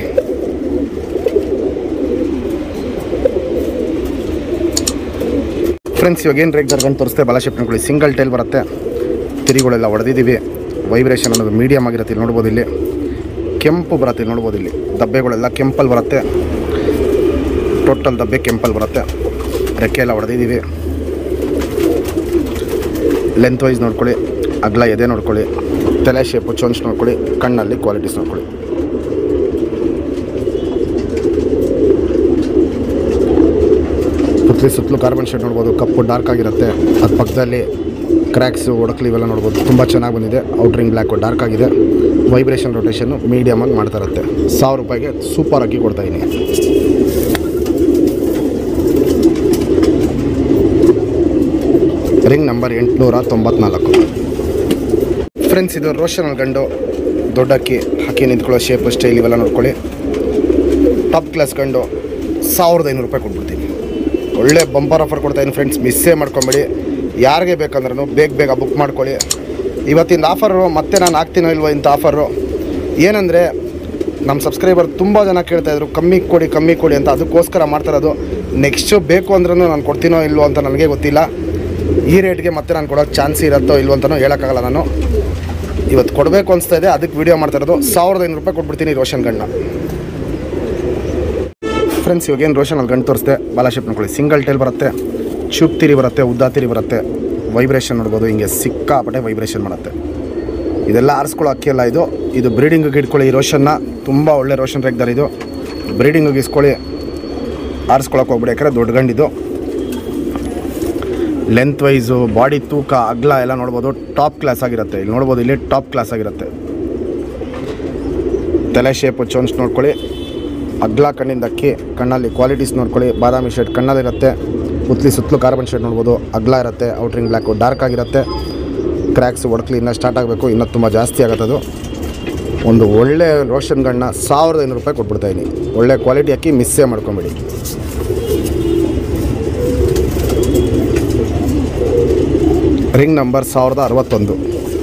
ಫ್ರೆಂಡ್ಸ್ ಇವಾಗ ಏನು ರೇಗ್ದಾರ್ ಗಂಟು ತೋರಿಸ್ತೆ ಬಲ ಶೇಪ್ ಅನ್ಕೊಳ್ಳಿ ಸಿಂಗಲ್ ಟೈಲ್ ಬರುತ್ತೆ ತಿರಿಗಳೆಲ್ಲ ಹೊಡೆದಿದ್ದೀವಿ ವೈಬ್ರೇಷನ್ ಅನ್ನೋದು ಮೀಡಿಯಮ್ ಆಗಿರುತ್ತೆ ಇಲ್ಲಿ ನೋಡ್ಬೋದು ಇಲ್ಲಿ ಕೆಂಪು ಬರುತ್ತೆ ಇಲ್ಲಿ ನೋಡ್ಬೋದು ಇಲ್ಲಿ ದಬ್ಬೆಗಳೆಲ್ಲ ಕೆಂಪಲ್ಲಿ ಬರುತ್ತೆ ಟೋಟಲ್ ದಬ್ಬೆ ಕೆಂಪಲ್ಲಿ ಬರುತ್ತೆ ರೆಕ್ಕೆ ಎಲ್ಲ ಹೊಡೆದಿದ್ದೀವಿ ಲೆಂತ್ ವೈಸ್ ನೋಡ್ಕೊಳ್ಳಿ ಅಗಲ ಎದೆ ನೋಡ್ಕೊಳ್ಳಿ ತಲೆ ಶೇಪು ಚೊಂಚ್ ನೋಡ್ಕೊಳ್ಳಿ ಕಣ್ಣಲ್ಲಿ ಕ್ವಾಲಿಟೀಸ್ ನೋಡ್ಕೊಳ್ಳಿ ಪುತ್ಲಿ ಸುತ್ತಲೂ ಕಾರ್ಬನ್ ಶೇಡ್ ನೋಡ್ಬೋದು ಕಪ್ಪು ಡಾರ್ಕ್ ಆಗಿರುತ್ತೆ ಅದು ಪಕ್ಕದಲ್ಲಿ ಕ್ರ್ಯಾಕ್ಸು ಒಡಕ್ಲಿ ಇವೆಲ್ಲ ನೋಡ್ಬೋದು ತುಂಬ ಚೆನ್ನಾಗಿ ಬಂದಿದೆ ಔಟ್ರಿಂಗ್ ಬ್ಲ್ಯಾಕು ಡಾರ್ಕ್ ಆಗಿದೆ ವೈಬ್ರೇಷನ್ ರೊಟೇಷನ್ನು ಮೀಡಿಯಮಾಗಿ ಮಾಡ್ತಾ ಇರುತ್ತೆ ಸಾವಿರ ರೂಪಾಯಿಗೆ ಸೂಪರ್ ಆಗಿ ಕೊಡ್ತಾ ಇದ್ದೀನಿ ರಿಂಗ್ ನಂಬರ್ ಎಂಟುನೂರ ತೊಂಬತ್ನಾಲ್ಕು ಫ್ರೆಂಡ್ಸ್ ಇದು ರೋಷನ್ ಗಂಡು ದೊಡ್ಡ ಅಕ್ಕಿ ಹಕ್ಕಿ ನಿಂತ್ಕೊಳ್ಳೋ ಶೇಪ್ ಸ್ಟೈಲ್ ಇವೆಲ್ಲ ನೋಡ್ಕೊಳ್ಳಿ ಟಾಪ್ ಕ್ಲಾಸ್ ಗಂಡು ಸಾವಿರದ ಐನೂರು ರೂಪಾಯಿ ಕೊಟ್ಬಿಡ್ತೀನಿ ಒಳ್ಳೆ ಬಂಪರ್ ಆಫರ್ ಕೊಡ್ತಾಯಿದ್ದೀನಿ ಫ್ರೆಂಡ್ಸ್ ಮಿಸ್ಸೇ ಮಾಡ್ಕೊಂಬೇಡಿ ಯಾರಿಗೆ ಬೇಕಂದ್ರೂ ಬೇಗ ಬೇಗ ಬುಕ್ ಮಾಡ್ಕೊಳ್ಳಿ ಇವತ್ತಿನ ಆಫರು ಮತ್ತೆ ನಾನು ಹಾಕ್ತೀನೋ ಇಲ್ವೋ ಇಂಥ ಆಫರು ಏನಂದರೆ ನಮ್ಮ ಸಬ್ಸ್ಕ್ರೈಬರ್ ತುಂಬ ಜನ ಕೇಳ್ತಾಯಿದ್ರು ಕಮ್ಮಿ ಕೊಡಿ ಕಮ್ಮಿ ಕೊಡಿ ಅಂತ ಅದಕ್ಕೋಸ್ಕರ ಮಾಡ್ತಾಯಿರೋದು ನೆಕ್ಸ್ಟು ಬೇಕು ಅಂದ್ರೂ ನಾನು ಕೊಡ್ತೀನೋ ಇಲ್ವೋ ಅಂತ ನನಗೆ ಗೊತ್ತಿಲ್ಲ ಈ ರೇಟ್ಗೆ ಮತ್ತೆ ನಾನು ಕೊಡೋಕ್ಕೆ ಚಾನ್ಸ್ ಇರುತ್ತೋ ಇಲ್ವೋ ಅಂತಲೂ ಹೇಳೋಕ್ಕಾಗಲ್ಲ ನಾನು ಇವತ್ತು ಕೊಡಬೇಕು ಅನಿಸ್ತಾ ಇದೆ ಅದಕ್ಕೆ ವೀಡಿಯೋ ಮಾಡ್ತಾ ಇರೋದು ಸಾವಿರದ ಐನೂರು ರೂಪಾಯಿ ಕೊಟ್ಬಿಡ್ತೀನಿ ರೋಷನ್ ಗಣ್ಣ ಫ್ರೆಂಡ್ಸ್ ಇವಾಗ ಏನು ರೋಷನ್ ಅಲ್ಲಿ ಗಂಟು ತೋರಿಸ್ದೆ ಬಾಲಾಶೇಪ್ ನೋಡ್ಕೊಳ್ಳಿ ಸಿಂಗಲ್ ಟೈಲ್ ಬರುತ್ತೆ ಚೂಪ್ ತಿರಿ ಬರುತ್ತೆ ಉದ್ದಾ ತಿರಿ ಬರುತ್ತೆ ವೈಬ್ರೇಷನ್ ನೋಡ್ಬೋದು ಹಿಂಗೆ ಸಿಕ್ಕಾಪಟ್ಟೆ ವೈಬ್ರೇಷನ್ ಮಾಡುತ್ತೆ ಇದೆಲ್ಲ ಆರಿಸ್ಕೊಳ್ಳೋ ಅಕ್ಕಿ ಅಲ್ಲ ಇದು ಇದು ಬ್ರೀಡಿಂಗಿಗೆ ಇಟ್ಕೊಳ್ಳಿ ಈ ರೋಷನ್ನ ತುಂಬ ಒಳ್ಳೆ ರೋಷನ್ ರೇಗ್ದಾರೆ ಇದು ಬ್ರೀಡಿಂಗಿಗೆ ಇಸ್ಕೊಳ್ಳಿ ಆರಿಸ್ಕೊಳಕ್ಕೆ ಹೋಗ್ಬಿಡಿ ಯಾಕಂದರೆ ದೊಡ್ಡ ಗಂಡಿದು ಲೆಂತ್ ವೈಸು ಬಾಡಿ ತೂಕ ಅಗ್ಲ ಎಲ್ಲ ನೋಡ್ಬೋದು ಟಾಪ್ ಕ್ಲಾಸ್ ಆಗಿರುತ್ತೆ ಇಲ್ಲಿ ನೋಡ್ಬೋದು ಇಲ್ಲಿ ಟಾಪ್ ಕ್ಲಾಸ್ ಆಗಿರುತ್ತೆ ತಲೆ ಶೇಪು ಚೋನ್ಸ್ ನೋಡ್ಕೊಳ್ಳಿ ಅಗ್ಲ ಕಣ್ಣಿಂದ ಅಕ್ಕಿ ಕಣ್ಣಲ್ಲಿ ಕ್ವಾಲಿಟೀಸ್ ನೋಡ್ಕೊಳ್ಳಿ ಬಾದಾಮಿ ಶೇಡ್ ಕಣ್ಣಲ್ಲಿರುತ್ತೆ ಪುತ್ಲಿ ಸುತ್ತಲೂ ಕಾರ್ಬನ್ ಶೇಡ್ ನೋಡ್ಬೋದು ಅಗ್ಲ ಇರುತ್ತೆ ಔಟ್ರಿಂಗ್ ಬ್ಲ್ಯಾಕು ಡಾರ್ಕ್ ಆಗಿರುತ್ತೆ ಕ್ರ್ಯಾಕ್ಸ್ ಒಡಕ್ಲಿ ಇನ್ನೂ ಸ್ಟಾರ್ಟ್ ಆಗಬೇಕು ಇನ್ನೂ ತುಂಬ ಜಾಸ್ತಿ ಆಗುತ್ತೆ ಅದು ಒಂದು ಒಳ್ಳೆ ರೋಷನ್ಗಳನ್ನ ಸಾವಿರದ ಐನೂರು ರೂಪಾಯಿ ಕೊಟ್ಬಿಡ್ತಾ ಇದೀನಿ ಒಳ್ಳೆ ಕ್ವಾಲಿಟಿ ಅಕ್ಕಿ ಮಿಸ್ಸೇ ಮಾಡ್ಕೊಂಬೇಡಿ ರಿಂಗ್ ನಂಬರ್ ಸಾವಿರದ ಅರವತ್ತೊಂದು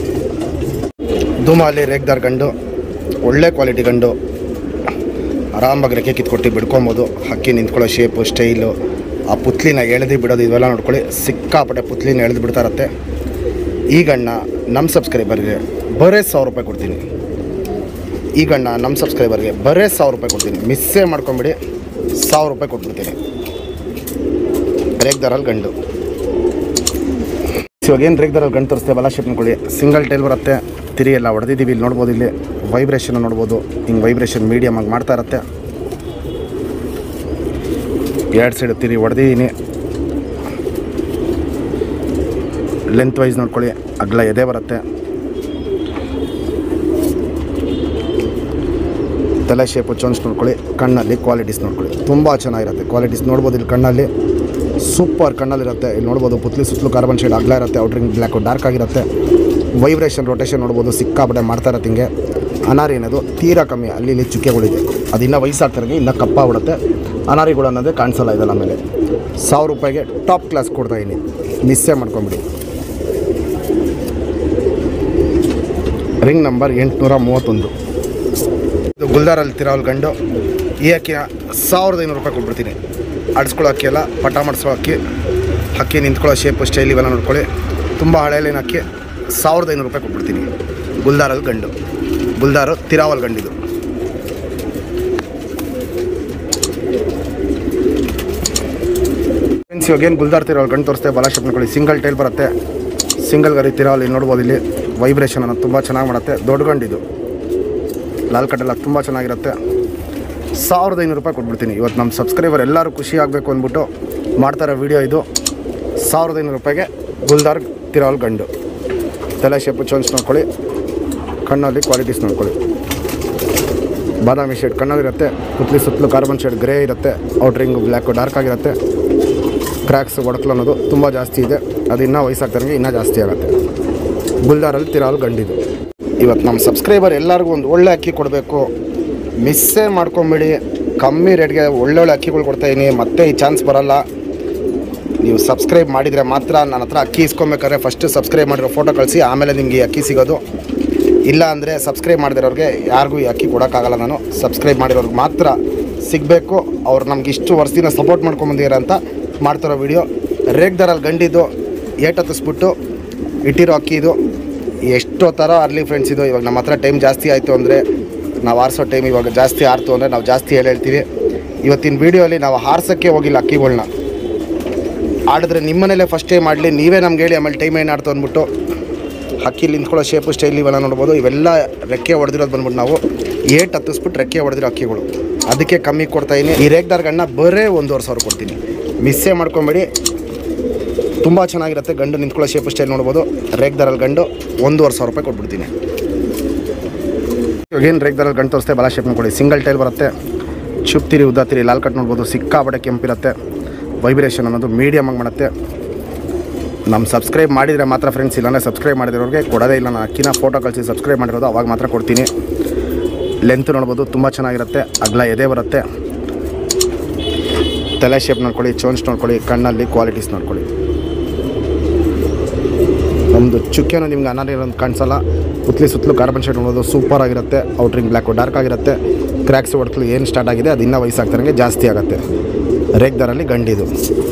ಧೂಮಾಲಿ ರೇಗ್ದಾರ್ ಗಂಡು ಒಳ್ಳೆ ಕ್ವಾಲಿಟಿ ಗಂಡು ಆರಾಮಾಗಿ ರೆಕ್ಕೆ ಕಿತ್ಕೊಟ್ಟು ಬಿಡ್ಕೊಬೋದು ಹಕ್ಕಿ ನಿಂತ್ಕೊಳ್ಳೋ ಶೇಪು ಸ್ಟೈಲು ಆ ಪುತ್ಲಿನ ಎಳೆದು ಬಿಡೋದು ಇವೆಲ್ಲ ನೋಡ್ಕೊಳ್ಳಿ ಸಿಕ್ಕಾಪಟ್ಟೆ ಪುತ್ಲಿನ ಎಳೆದು ಬಿಡ್ತಾ ಇರತ್ತೆ ಈ ಗಣ್ಣ ನಮ್ಮ ಸಬ್ಸ್ಕ್ರೈಬರ್ಗೆ ಬರೇ ಸಾವಿರ ರೂಪಾಯಿ ಕೊಡ್ತೀನಿ ಈ ಗಣ್ಣ ನಮ್ಮ ಸಬ್ಸ್ಕ್ರೈಬರ್ಗೆ ಬರೇ ಸಾವಿರ ರೂಪಾಯಿ ಕೊಡ್ತೀನಿ ಮಿಸ್ಸೇ ಮಾಡ್ಕೊಂಬಿಡಿ ಸಾವಿರ ರೂಪಾಯಿ ಕೊಟ್ಬಿಡ್ತೀನಿ ರೇಗ್ದಾರಲ್ಲಿ ಗಂಡು ಇವಾಗ ಏನು ರೇಗ್ದಾರಲ್ಲಿ ಗಂಟು ತೋರಿಸ್ತೇವೆ ಬಲ ಶೇಪ್ ಅನ್ಕೊಳ್ಳಿ ಸಿಂಗಲ್ ಟೈಲ್ ಬರುತ್ತೆ ತಿರಿ ಎಲ್ಲ ಹೊಡೆದಿದ್ದೀವಿ ಇಲ್ಲಿ ನೋಡ್ಬೋದು ಇಲ್ಲಿ ವೈಬ್ರೇಷನ್ ನೋಡ್ಬೋದು ಹಿಂಗೆ ವೈಬ್ರೇಷನ್ ಮೀಡಿಯಮ್ ಆಗಿ ಮಾಡ್ತಾ ಇರತ್ತೆ ಎರಡು ಸೈಡ್ ತಿರಿ ಹೊಡೆದಿದ್ದೀನಿ ಲೆಂತ್ ವೈಸ್ ನೋಡ್ಕೊಳ್ಳಿ ಅಗ್ಲ ಎದೆ ಬರುತ್ತೆ ತಲೆ ಶೇಪು ಚೊನ್ಸ್ ನೋಡ್ಕೊಳ್ಳಿ ಕಣ್ಣಲ್ಲಿ ಕ್ವಾಲಿಟೀಸ್ ನೋಡ್ಕೊಳ್ಳಿ ತುಂಬ ಚೆನ್ನಾಗಿರುತ್ತೆ ಕ್ವಾಲಿಟೀಸ್ ನೋಡ್ಬೋದು ಇಲ್ಲಿ ಕಣ್ಣಲ್ಲಿ ಸೂಪರ್ ಕಣ್ಣಲ್ಲಿರುತ್ತೆ ಇಲ್ಲಿ ನೋಡ್ಬೋದು ಪುತ್ಲಿ ಸುತ್ತಲೂ ಕಾರ್ಬನ್ ಶೇಡ್ ಅಗ್ಲ ಇರುತ್ತೆ ಔಟ್ರಿಂಗ್ ಬ್ಲ್ಯಾಕು ಡಾರ್ಕ್ ಆಗಿರುತ್ತೆ ವೈಬ್ರೇಷನ್ ರೊಟೇಷನ್ ನೋಡ್ಬೋದು ಸಿಕ್ಕಾಪಟ್ಟೆ ಮಾಡ್ತಾ ಇರತ್ತೆ ಹಿಂಗೆ ಅನಾರಿ ಅನ್ನೋದು ತೀರಾ ಕಮ್ಮಿ ಅಲ್ಲಿ ಇಲ್ಲಿ ಚುಕ್ಕೆಗಳಿದೆ ಅದು ಇನ್ನೂ ವಯಸ್ಸಾಗ್ತಿರಂಗೆ ಇನ್ನೂ ಕಪ್ಪ ಬಿಡುತ್ತೆ ಅನಾರಿಗಳು ಅನ್ನೋದೇ ಕಾಣಿಸಲ್ಲ ಇದೆಲ್ಲ ಆಮೇಲೆ ಸಾವಿರ ರೂಪಾಯಿಗೆ ಟಾಪ್ ಕ್ಲಾಸ್ ಕೊಡ್ತಾ ಇದೀನಿ ಮಿಸ್ಸೇ ಮಾಡ್ಕೊಂಬಿಡಿ ರಿಂಗ್ ನಂಬರ್ ಎಂಟುನೂರ ಮೂವತ್ತೊಂದು ಇದು ಗುಲ್ದಾರಲ್ಲಿ ತಿರಾವಲ್ ಗಂಡು ಈ ಅಕ್ಕಿನ ಸಾವಿರದ ಐನೂರು ರೂಪಾಯಿ ಕೊಟ್ಬಿಡ್ತೀನಿ ಆಡಿಸ್ಕೊಳ್ಳೋ ಅಕ್ಕಿ ಎಲ್ಲ ಪಟ ಮಾಡಿಸೋ ಅಕ್ಕಿ ಅಕ್ಕಿ ನಿಂತ್ಕೊಳ್ಳೋ ಶೇಪು ಸ್ಟೈಲ್ ಇವೆಲ್ಲ ನೋಡ್ಕೊಳ್ಳಿ ತುಂಬ ಹಳೆಯಲ್ಲಿನ ಅಕ್ಕಿ ಸಾವಿರದ ಐನೂರು ರೂಪಾಯಿ ಕೊಟ್ಬಿಡ್ತೀನಿ ಗುಲ್ದಾರಲ್ಲಿ ಗಂಡು ಗುಲ್ದಾರು ತಿರಾವಲ್ ಗಂಡಿದು ಫ್ರೆಂಡ್ಸ್ ಇವಾಗ ಏನು ಗುಲ್ದಾರ್ ತಿರಾವಲ್ ಗಂಡು ತೋರಿಸ್ತೇವೆ ಬಲ ಶೇಪ್ ನೋಡ್ಕೊಳ್ಳಿ ಸಿಂಗಲ್ ಟೈಲ್ ಬರುತ್ತೆ ಸಿಂಗಲ್ ಗರಿ ತಿರಾವಲ್ ಇಲ್ಲಿ ನೋಡ್ಬೋದು ಇಲ್ಲಿ ವೈಬ್ರೇಷನ್ ಅನ್ನೋದು ತುಂಬ ಚೆನ್ನಾಗಿ ಮಾಡುತ್ತೆ ದೊಡ್ಡ ಗಂಡಿದು ಲಾಲ್ ಕಟ್ಟೆಲ್ಲ ತುಂಬ ಚೆನ್ನಾಗಿರುತ್ತೆ ಸಾವಿರದ ಐನೂರು ರೂಪಾಯಿ ಕೊಟ್ಬಿಡ್ತೀನಿ ಇವತ್ತು ನಮ್ಮ ಸಬ್ಸ್ಕ್ರೈಬರ್ ಎಲ್ಲರೂ ಖುಷಿ ಆಗಬೇಕು ಅಂದ್ಬಿಟ್ಟು ಮಾಡ್ತಾರೋ ವಿಡಿಯೋ ಇದು ಸಾವಿರದ ಐನೂರು ರೂಪಾಯಿಗೆ ಗುಲ್ದಾರ್ ತಿರಾವಲ್ ಗಂಡು ತಲೆ ಶೇಪು ಚೋನ್ಸ್ ನೋಡ್ಕೊಳ್ಳಿ ಕಣ್ಣಲ್ಲಿ ಕ್ವಾಲಿಟೀಸ್ ನೋಡ್ಕೊಳ್ಳಿ ಬಾದಾಮಿ ಶೇಡ್ ಕಣ್ಣಲ್ಲಿರುತ್ತೆ ಕುತ್ಲಿ ಸುತ್ತಲೂ ಕಾರ್ಬನ್ ಶೇಡ್ ಗ್ರೇ ಇರುತ್ತೆ ಔಟ್ರಿಂಗ್ ಬ್ಲ್ಯಾಕು ಡಾರ್ಕ್ ಆಗಿರುತ್ತೆ ಕ್ರ್ಯಾಕ್ಸ್ ಒಡಕಲು ಅನ್ನೋದು ತುಂಬ ಜಾಸ್ತಿ ಇದೆ ಅದು ಇನ್ನೂ ವಯಸ್ಸಾಗ್ತಾರಂಗೆ ಇನ್ನೂ ಜಾಸ್ತಿ ಆಗುತ್ತೆ ಗುಲ್ದಾರಲ್ಲಿ ತಿರಾವಲ್ ಗಂಡಿದು ಇವತ್ತು ನಮ್ಮ ಸಬ್ಸ್ಕ್ರೈಬರ್ ಎಲ್ಲರಿಗೂ ಒಂದು ಒಳ್ಳೆ ಅಕ್ಕಿ ಕೊಡಬೇಕು ಮಿಸ್ಸೇ ಮಾಡ್ಕೊಂಬಿಡಿ ಕಮ್ಮಿ ರೇಟ್ಗೆ ಒಳ್ಳೊಳ್ಳೆ ಅಕ್ಕಿಗಳು ಕೊಡ್ತಾಯಿದ್ದೀನಿ ಮತ್ತೆ ಈ ಚಾನ್ಸ್ ಬರಲ್ಲ ನೀವು ಸಬ್ಸ್ಕ್ರೈಬ್ ಮಾಡಿದರೆ ಮಾತ್ರ ನನ್ನ ಹತ್ರ ಅಕ್ಕಿ ಇಸ್ಕೊಬೇಕಾದ್ರೆ ಫಸ್ಟ್ ಸಬ್ಸ್ಕ್ರೈಬ್ ಮಾಡಿರೋ ಫೋಟೋ ಕಳಿಸಿ ಆಮೇಲೆ ನಿಮಗೆ ಈ ಅಕ್ಕಿ ಸಿಗೋದು ಇಲ್ಲ ಅಂದರೆ ಸಬ್ಸ್ಕ್ರೈಬ್ ಮಾಡಿರೋರಿಗೆ ಯಾರಿಗೂ ಈ ಅಕ್ಕಿ ಕೊಡೋಕ್ಕಾಗಲ್ಲ ನಾನು ಸಬ್ಸ್ಕ್ರೈಬ್ ಮಾಡಿರೋರ್ಗೆ ಮಾತ್ರ ಸಿಗಬೇಕು ಅವ್ರು ನಮ್ಗೆ ಇಷ್ಟು ವರ್ಷದಿಂದ ಸಪೋರ್ಟ್ ಮಾಡ್ಕೊಂಬಂದಿರ ಅಂತ ಮಾಡ್ತಿರೋ ವಿಡಿಯೋ ರೇಗ್ ದರಲ್ಲಿ ಗಂಡಿದ್ದು ಏಟ್ ಹತ್ತಿಸ್ಬಿಟ್ಟು ಇಟ್ಟಿರೋ ಅಕ್ಕಿ ಇದು ಎಷ್ಟೋ ಥರ ಅರ್ಲಿ ಫ್ರೆಂಡ್ಸ್ ಇದು ಇವಾಗ ನಮ್ಮ ಹತ್ರ ಟೈಮ್ ಜಾಸ್ತಿ ಆಯಿತು ಅಂದರೆ ನಾವು ಆರಿಸೋ ಟೈಮ್ ಇವಾಗ ಜಾಸ್ತಿ ಆರ್ತು ಅಂದರೆ ನಾವು ಜಾಸ್ತಿ ಹೇಳಿ ಹೇಳ್ತೀವಿ ಇವತ್ತಿನ ವೀಡಿಯೋಲಿ ನಾವು ಹಾರ್ಸೋಕ್ಕೆ ಹೋಗಿಲ್ಲ ಅಕ್ಕಿಗಳ್ನ ಆಡಿದ್ರೆ ನಿಮ್ಮನೇಲೆ ಫಸ್ಟ್ ಟೈಮ್ ಮಾಡಲಿ ನೀವೇ ನಮ್ಗೆ ಹೇಳಿ ಆಮೇಲೆ ಟೈಮ್ ಏನು ಆಡ್ತು ಅಂದ್ಬಿಟ್ಟು ಹಕ್ಕಿ ನಿಂತ್ಕೊಳ್ಳೋ ಶೇಪು ಸ್ಟೈಲ್ ಇವೆಲ್ಲ ನೋಡ್ಬೋದು ಇವೆಲ್ಲ ರೆಕ್ಕೆ ಹೊಡೆದಿರೋದು ಬಂದ್ಬಿಟ್ಟು ನಾವು ಏಟ್ ಹತ್ತಿಸ್ಬಿಟ್ಟು ರೆಕ್ಕೆ ಹೊಡೆದಿರೋ ಅಕ್ಕಿಗಳು ಅದಕ್ಕೆ ಕಮ್ಮಿ ಕೊಡ್ತಾಯಿನಿ ಈ ರೇಗ್ದಾರ್ಗಳನ್ನ ಬರೇ ಒಂದೂವರೆ ಸಾವಿರ ಕೊಡ್ತೀನಿ ಮಿಸ್ಸೇ ಮಾಡ್ಕೊಬೇಡಿ ತುಂಬ ಚೆನ್ನಾಗಿರುತ್ತೆ ಗಂಡು ನಿಂತ್ಕೊಳ್ಳೋ ಶೇಪು ಸ್ಟೈಲ್ ನೋಡ್ಬೋದು ರೇಗ್ದಾರಲ್ಲಿ ಗಂಡು ಒಂದೂವರೆ ಸಾವಿರ ರೂಪಾಯಿ ಕೊಟ್ಬಿಡ್ತೀನಿ ಇವಾಗ ಏನು ರೇಗ್ದಾರಲ್ಲಿ ಗಂಡು ತೋರಿಸ್ತೆ ಬಲ ಶೇಪ್ ಕೊಡಿ ಸಿಂಗಲ್ ಟೈಲ್ ಬರುತ್ತೆ ಚುಪ್ತಿರಿ ಉದ್ದಾತಿರಿ ಲಾಲ್ ಕಟ್ ನೋಡ್ಬೋದು ಸಿಕ್ಕಾಪಟ್ಟೆ ಕೆಂಪಿರುತ್ತೆ ವೈಬ್ರೇಷನ್ ಅನ್ನೋದು ಮೀಡಿಯಮ್ ಆಗಿ ಮಾಡುತ್ತೆ ನಮ್ಮ ಸಬ್ಸ್ಕ್ರೈಬ್ ಮಾಡಿದರೆ ಮಾತ್ರ ಫ್ರೆಂಡ್ಸ್ ಇಲ್ಲಾಂದರೆ ಸಬ್ಸ್ಕ್ರೈಬ್ ಮಾಡಿರೋರಿಗೆ ಕೊಡೋದೇ ಇಲ್ಲ ನಾನು ಅಕ್ಕಿನ ಫೋಟೋ ಕಳಿಸಿ ಸಬ್ಸ್ಕ್ರೈಬ್ ಮಾಡಿರೋದು ಅವಾಗ ಮಾತ್ರ ಕೊಡ್ತೀನಿ ಲೆಂತ್ ನೋಡ್ಬೋದು ತುಂಬ ಚೆನ್ನಾಗಿರುತ್ತೆ ಅಗಲ ಎದೆ ಬರುತ್ತೆ ತಲೆ ಶೇಪ್ ನೋಡ್ಕೊಳ್ಳಿ ಚೋನ್ಸ್ ನೋಡ್ಕೊಳ್ಳಿ ಕಣ್ಣಲ್ಲಿ ಕ್ವಾಲಿಟೀಸ್ ನೋಡ್ಕೊಳ್ಳಿ ನಮ್ಮದು ಚುಕ್ಕೆನೂ ನಿಮ್ಗೆ ಅನಾಲಿರೋದು ಕಾಣಿಸಲ್ಲ ಉತ್ಲಿ ಸುತ್ತಲೂ ಕಾರ್ಬನ್ ಶೇಡ್ ನೋಡೋದು ಸೂಪರ್ ಆಗಿರುತ್ತೆ ಔಟ್ರಿಂಗ್ ಬ್ಲ್ಯಾಕು ಡಾರ್ಕ್ ಆಗಿರುತ್ತೆ ಕ್ರ್ಯಾಕ್ಸ್ ಹೊಡ್ಕಲು ಏನು ಸ್ಟಾರ್ಟ್ ಆಗಿದೆ ಅದು ಇನ್ನೂ ವಯಸ್ಸಾಗ್ತಾರಂಗೆ ಜಾಸ್ತಿ ಆಗುತ್ತೆ ರೇಗ್ ದರಲ್ಲಿ ಗಂಡಿದು